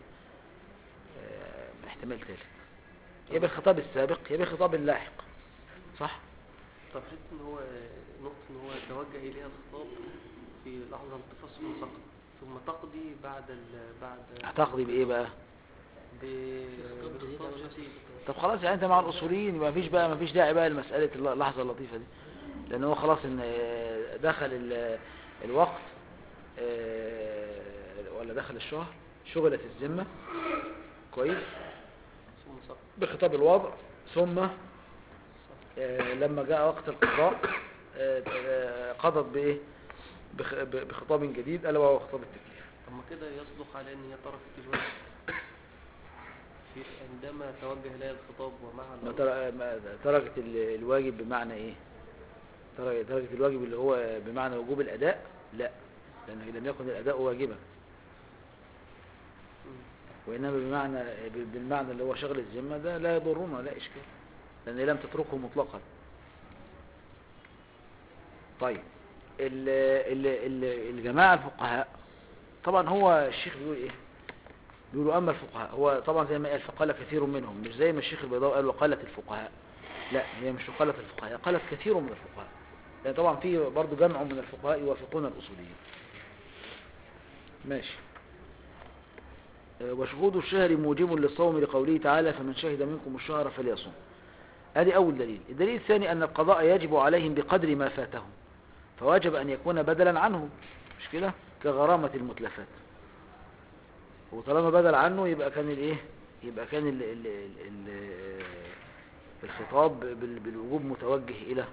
آه، احتمال ثالث يا بالخطاب السابق يا بالخطاب اللاحق صح طب حته ان هو نقطة ان هو توجه اليها الخطاب في لحظة انتفاض ثم سقط ثم تقضي بعد ال... بعد هتقضي بايه بقى ب... خطاب جديد بخطاب أو نفس جديد طب خلاص يعني انت مع الاصوليين يبقى مفيش بقى مفيش داعي بقى لمساله الل- اللحظه اللطيفه دي لان هو خلاص ان آه، دخل ال- الوقت آه، ولا دخل الشهر شغلت الذمه كويس ثم سقط بخطاب الوضع ثم آه، لما جاء وقت القضاء آه، آه، قضت بايه بخ- ب- بخطاب جديد الا وهو خطاب التكليف طب ما كده يصدق على ان هي تركت الواجب في عندما توجه اليها الخطاب ومع ما الأمر. تر- ما تركت ال- الواجب بمعنى ايه تر- تركت الواجب اللي هو بمعنى وجوب الاداء لا لانه لم يكن الاداء واجبا مم. وانما بمعنى ب- بالمعنى اللي هو شغل الذمه ده لا يضرنا لا اشكال لان لم تتركه مطلقا طيب ال ال ال الجماعه الفقهاء طبعا هو الشيخ بيقول ايه بيقولوا اما الفقهاء هو طبعا زي ما قال فقال كثير منهم مش زي ما الشيخ البيضاوي قال وقالت الفقهاء لا هي مش قالت الفقهاء هي قالت كثير من الفقهاء لان طبعا في برضه جمع من الفقهاء يوافقون الاصوليين ماشي آه، وشهود الشهر موجب للصوم لقوله تعالى فمن شهد منكم الشهر فليصوم ادي اول دليل الدليل الثاني ان القضاء يجب عليهم بقدر ما فاتهم فواجب ان يكون بدلا عنه مش كده كغرامة المتلفات وطالما بدل عنه يبقى كان الايه يبقى كان ال ال ال ال الخطاب بال- بالوجوب متوجه الى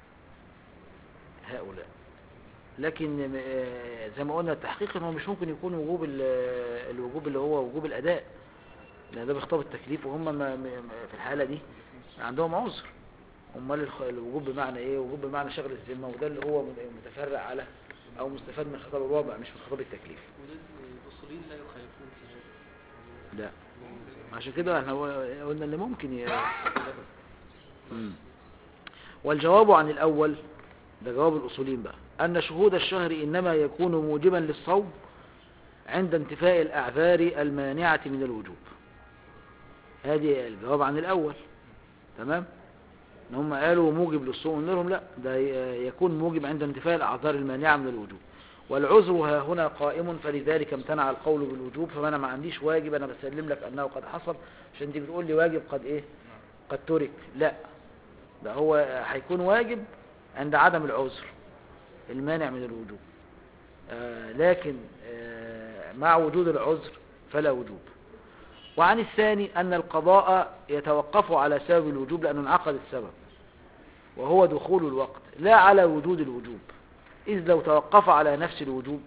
هؤلاء لكن آه، زي ما قلنا التحقيق ان هو مش ممكن يكون وجوب ال- الوجوب اللي هو وجوب الاداء لان ده بخطاب التكليف وهم ما- ما- ما- في الحاله دي عندهم عذر امال الخ- الوجوب بمعنى ايه وجوب بمعنى شغل الذمه وده اللي هو متفرع على او مستفاد من خطاب الوضع مش من خطاب التكليف وده الاصوليين لا يخالفون في هذا لا عشان كده احنا قلنا اللي ممكن ي... مم. والجواب عن الأول ده جواب الأصولين بقى أن شهود الشهر إنما يكون موجبا للصوم عند انتفاء الأعذار المانعة من الوجوب هذه الجواب عن الأول تمام ان هم قالوا موجب للصوم قلنا لهم لا ده ي- يكون موجب عند انتفاء الأعذار المانعة من الوجوب والعذر ها هنا قائم فلذلك امتنع القول بالوجوب فانا ما عنديش واجب انا بسلم لك انه قد حصل عشان انت بتقول لي واجب قد ايه قد ترك لا ده هو هيكون واجب عند عدم العذر المانع من الوجوب آه لكن آه مع وجود العذر فلا وجوب وعن الثاني أن القضاء يتوقف على سبب الوجوب لأنه انعقد السبب وهو دخول الوقت لا على وجود الوجوب إذ لو توقف على نفس الوجوب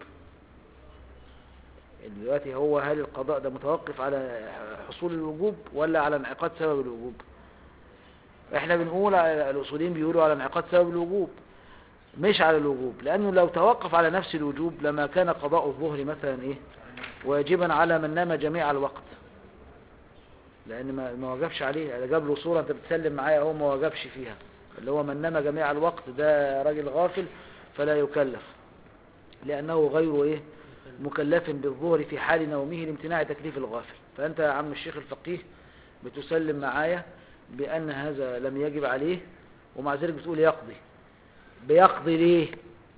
دلوقتي هو هل القضاء ده متوقف على حصول الوجوب ولا على انعقاد سبب الوجوب احنا بنقول على- الاصوليين بيقولوا على انعقاد سبب الوجوب مش على الوجوب لانه لو توقف على نفس الوجوب لما كان قضاء الظهر مثلا ايه واجبا على من نام جميع الوقت لان ما ما وجبش عليه ده جاب له صوره انت بتسلم معايا هو ما وجبش فيها اللي هو من نام جميع الوقت ده راجل غافل فلا يكلف لانه غير ايه مكلف بالظهر في حال نومه لامتناع تكليف الغافل فانت يا عم الشيخ الفقيه بتسلم معايا بان هذا لم يجب عليه ومع ذلك بتقول يقضي بيقضي ليه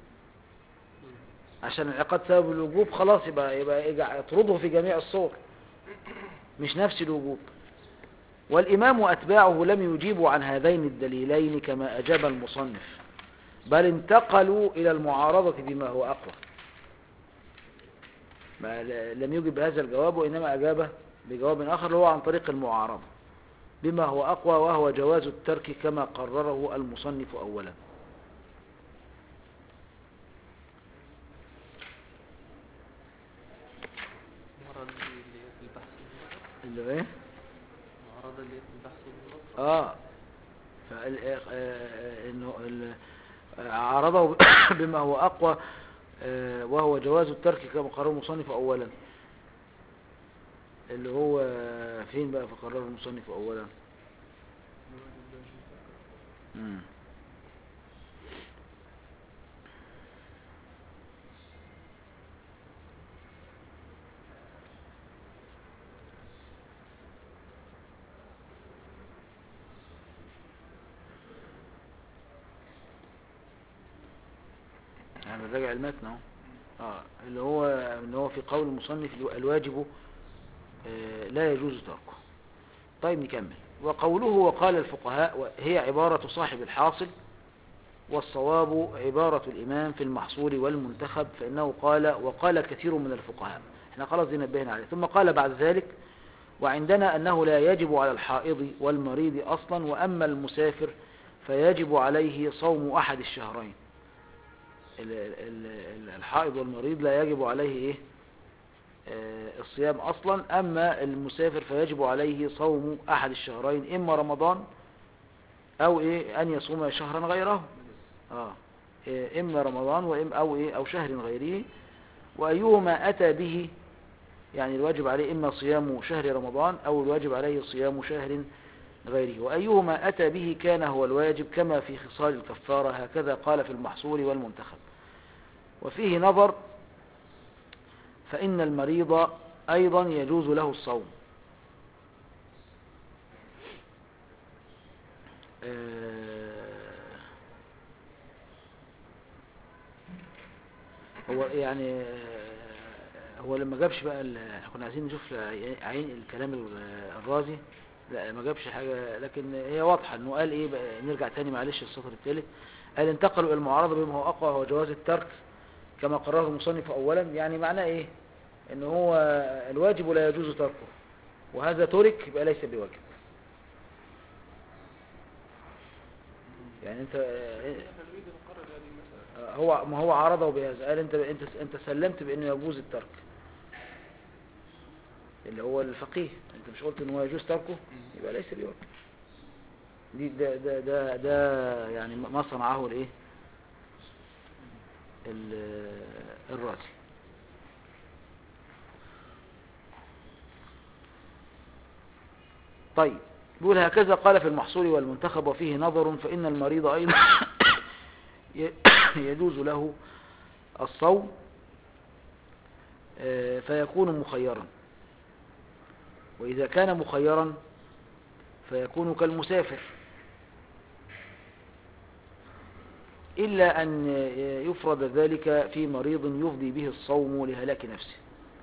عشان انعقاد سبب الوجوب خلاص يبقى يبقى يجع- اطرده في جميع الصور مش نفس الوجوب والإمام وأتباعه لم يجيبوا عن هذين الدليلين كما أجاب المصنف بل انتقلوا إلى المعارضة بما هو أقوى ما ل- لم يجب هذا الجواب وإنما أجابه بجواب آخر اللي هو عن طريق المعارضة بما هو أقوى وهو جواز الترك كما قرره المصنف أولا المعرض اللي هي في البحث والنظر اللي هو إيه؟ المعرض اللي هي في البحث والنظر آه فال- آه، آه، إنه ال- آه، عارضه بما هو أقوى آه، وهو جواز الترك كما قرره المصنف أولا اللي هو فين بقى فقرره المصنف أولا مم. يعني بنراجع المتن اهو اه اللي هو اللي هو في قول المصنف الو- الواجب آه، لا يجوز تركه طيب نكمل وقوله وقال الفقهاء و- هي عبارة صاحب الحاصل والصواب عبارة الإمام في المحصول والمنتخب فإنه قال وقال كثير من الفقهاء احنا خلاص دي نبهنا عليه ثم قال بعد ذلك وعندنا أنه لا يجب على الحائض والمريض أصلا وأما المسافر فيجب عليه صوم أحد الشهرين ال- ال- ال- الحائض والمريض لا يجب عليه إيه آه، الصيام أصلا أما المسافر فيجب عليه صوم أحد الشهرين إما رمضان أو إيه أن يصوم شهرا غيره آه إيه، إما رمضان وإما أو إيه أو شهر غيره وأيهما أتى به يعني الواجب عليه إما صيام شهر رمضان أو الواجب عليه صيام شهر غيره وأيهما أتى به كان هو الواجب كما في خصال الكفارة هكذا قال في المحصول والمنتخب وفيه نظر فإن المريض أيضا يجوز له الصوم آه، هو يعني آه، هو لما جابش بقى ال- احنا كنا عايزين نشوف عين الكلام ال- الرازي لا ما جابش حاجة لكن هي واضحة انه قال ايه بقى نرجع تاني معلش السطر الثالث قال انتقلوا الى المعارضة بما هو اقوى هو جواز الترك كما قرره المصنف اولا يعني معناه ايه ان هو الواجب لا يجوز تركه وهذا ترك يبقى ليس بواجب يعني انت احنا نريد نقرر هذه المسألة هو ما هو عارضه بهذا قال انت انت انت سلمت بانه يجوز الترك اللي هو الفقيه انت مش قلت ان هو يجوز تركه يبقى ليس بواجب دي ده ده ده, ده يعني ما صنعه الايه ال- الرازي طيب يقول هكذا قال في المحصول والمنتخب وفيه نظر فإن المريض أيضا ي- يجوز له الصوم آه، فيكون مخيرا وإذا كان مخيرا فيكون كالمسافر إلا أن يفرض ذلك في مريض يفضي به الصوم لهلاك نفسه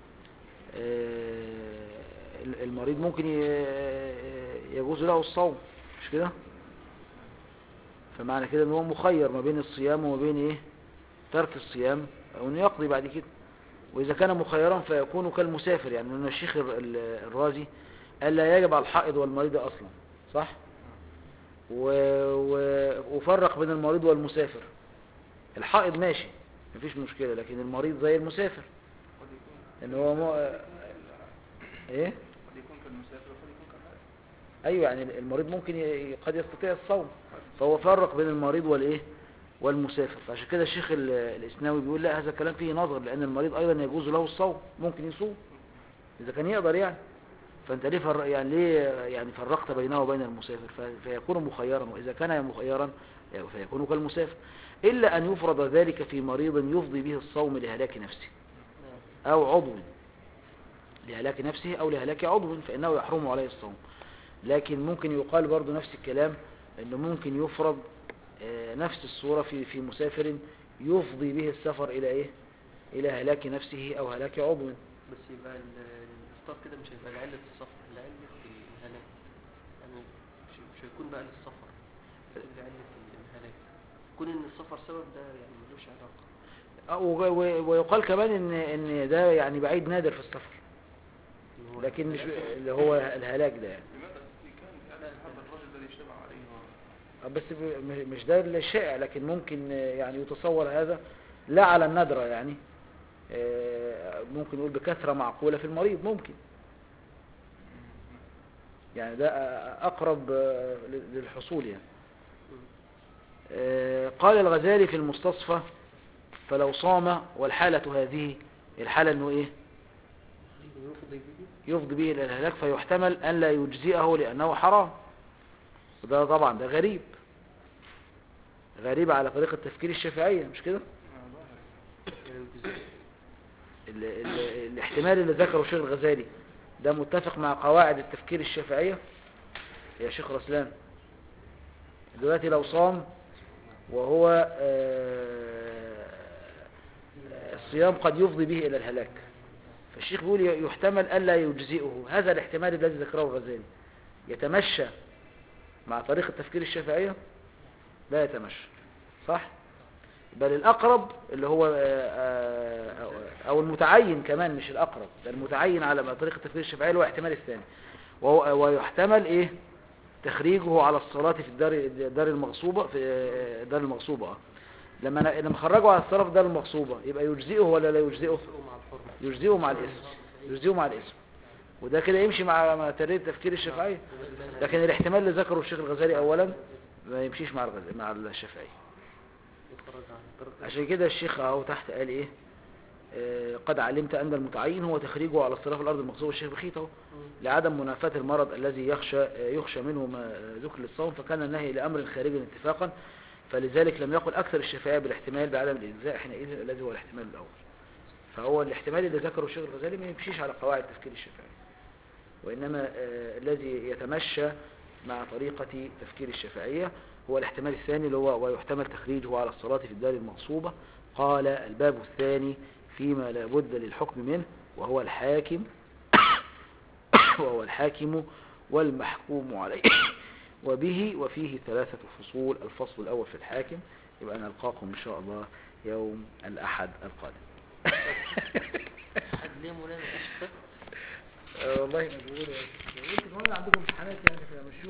آه، المريض ممكن ي- يجوز له الصوم مش كده فمعنى كده ان هو مخير ما بين الصيام وما بين ايه ترك الصيام او انه يقضي بعد كده واذا كان مخيرا فيكون كالمسافر يعني ان الشيخ الر- ال- الرازي قال لا يجب على الحائض والمريض اصلا صح و... و... وفرق بين المريض والمسافر الحائض ماشي مفيش مشكلة لكن المريض زي المسافر قد يكون ان هو مو... ايه قد يكون كالمسافر وقد يكون كالحائض ايوه يعني المريض ممكن ي... قد يستطيع الصوم فهو فرق بين المريض والايه والمسافر فعشان كده الشيخ ال- الاسناوي بيقول لا هذا الكلام فيه نظر لان المريض ايضا يجوز له الصوم ممكن يصوم اذا كان يقدر يعني فانت ليه فر... يعني ليه يعني فرقت بينه وبين المسافر ف... فيكون مخيرا واذا كان مخيرا فيكون كالمسافر الا ان يفرض ذلك في مريض يفضي به الصوم لهلاك نفسه او عضو لهلاك نفسه او لهلاك عضو فانه يحرم عليه الصوم لكن ممكن يقال برضو نفس الكلام انه ممكن يفرض آه، نفس الصورة في في مسافر يفضي به السفر الى ايه الى هلاك نفسه او هلاك عضو بس يبقى ال- الافطار كده مش هيبقى لعلة السفر لعلة الهلاك يعني مش, مش هيكون بقى للسفر هيكون لعلة الهلاك كون ان السفر سبب ده يعني ملوش علاقة آه، و- و- ويقال كمان ان ان ده يعني بعيد نادر في السفر اللي هو لكن مش اللي هو الهلاك ده يعني لماذا في كان يعني هذا الرجل الذي اجتمع عليه آه، بس ب- م- مش ده الشائع لكن ممكن آه، يعني يتصور هذا لا على الندرة يعني آه، ممكن نقول بكثرة معقولة في المريض ممكن يعني ده آه، أقرب آه، ل- للحصول يعني آه، قال الغزالي في المستصفى فلو صام والحالة هذه الحالة انه ايه يفضي به يفضي به الى الهلاك فيحتمل ان لا يجزئه لانه حرام وده طبعا ده غريب غريب على طريقة تفكير الشافعية مش كده ال ال الاحتمال اللي ذكره الشيخ الغزالي ده متفق مع قواعد التفكير الشافعية يا شيخ رسلان دلوقتي لو صام وهو آه، الصيام قد يفضي به إلى الهلاك فالشيخ بيقول يحتمل ألا يجزئه هذا الاحتمال الذي ذكره الغزالي يتمشى مع طريقة تفكير الشافعية لا يتمشى صح بل الأقرب اللي هو آه، آه، أو المتعين كمان مش الأقرب ده المتعين على طريقة تفكير الشافعية اللي هو احتمال الثاني وهو ويحتمل إيه تخريجه على الصلاة في الدار دار المغصوبة في آه، دار المغصوبة آه. لما ن- لما خرجوا على الصلاة في دار المغصوبة يبقى يجزئه ولا لا يجزئه مع الحرمة يجزئه مع الاسم يجزئه مع الاسم وده كده يمشي مع مع طريقة تفكير الشافعية لكن الاحتمال اللي ذكره الشيخ الغزالي اولا ما يمشيش مع الغزالي مع الشافعي يخرج عن طريق عشان كده الشيخ اهو تحت قال ايه آه، قد علمت ان المتعين هو تخريجه على الصلاة في الارض المغصوبة الشيخ بخيت اهو لعدم منافاة المرض الذي يخشى آه، يخشى منه ما ذكر للصوم فكان النهي لامر خارج اتفاقا فلذلك لم يقل اكثر الشافعية بالاحتمال بعدم الاجزاء حينئذ الذي هو الاحتمال الاول فهو الاحتمال اللي ذكره الشيخ الغزالي ما يمشيش على قواعد تفكير الشافعي وإنما آه، الذي يتمشى مع طريقة تفكير الشافعية هو الاحتمال الثاني اللي هو ويحتمل تخريجه على الصلاة في الدار المغصوبة قال الباب الثاني فيما لا بد للحكم منه وهو الحاكم وهو الحاكم والمحكوم عليه وبه وفيه ثلاثة فصول الفصل الأول في الحاكم يبقى نلقاكم إن شاء الله يوم الأحد القادم حد ليه مولانا آه، والله مشغول قلت كمان عندكم امتحانات يعني فمشوا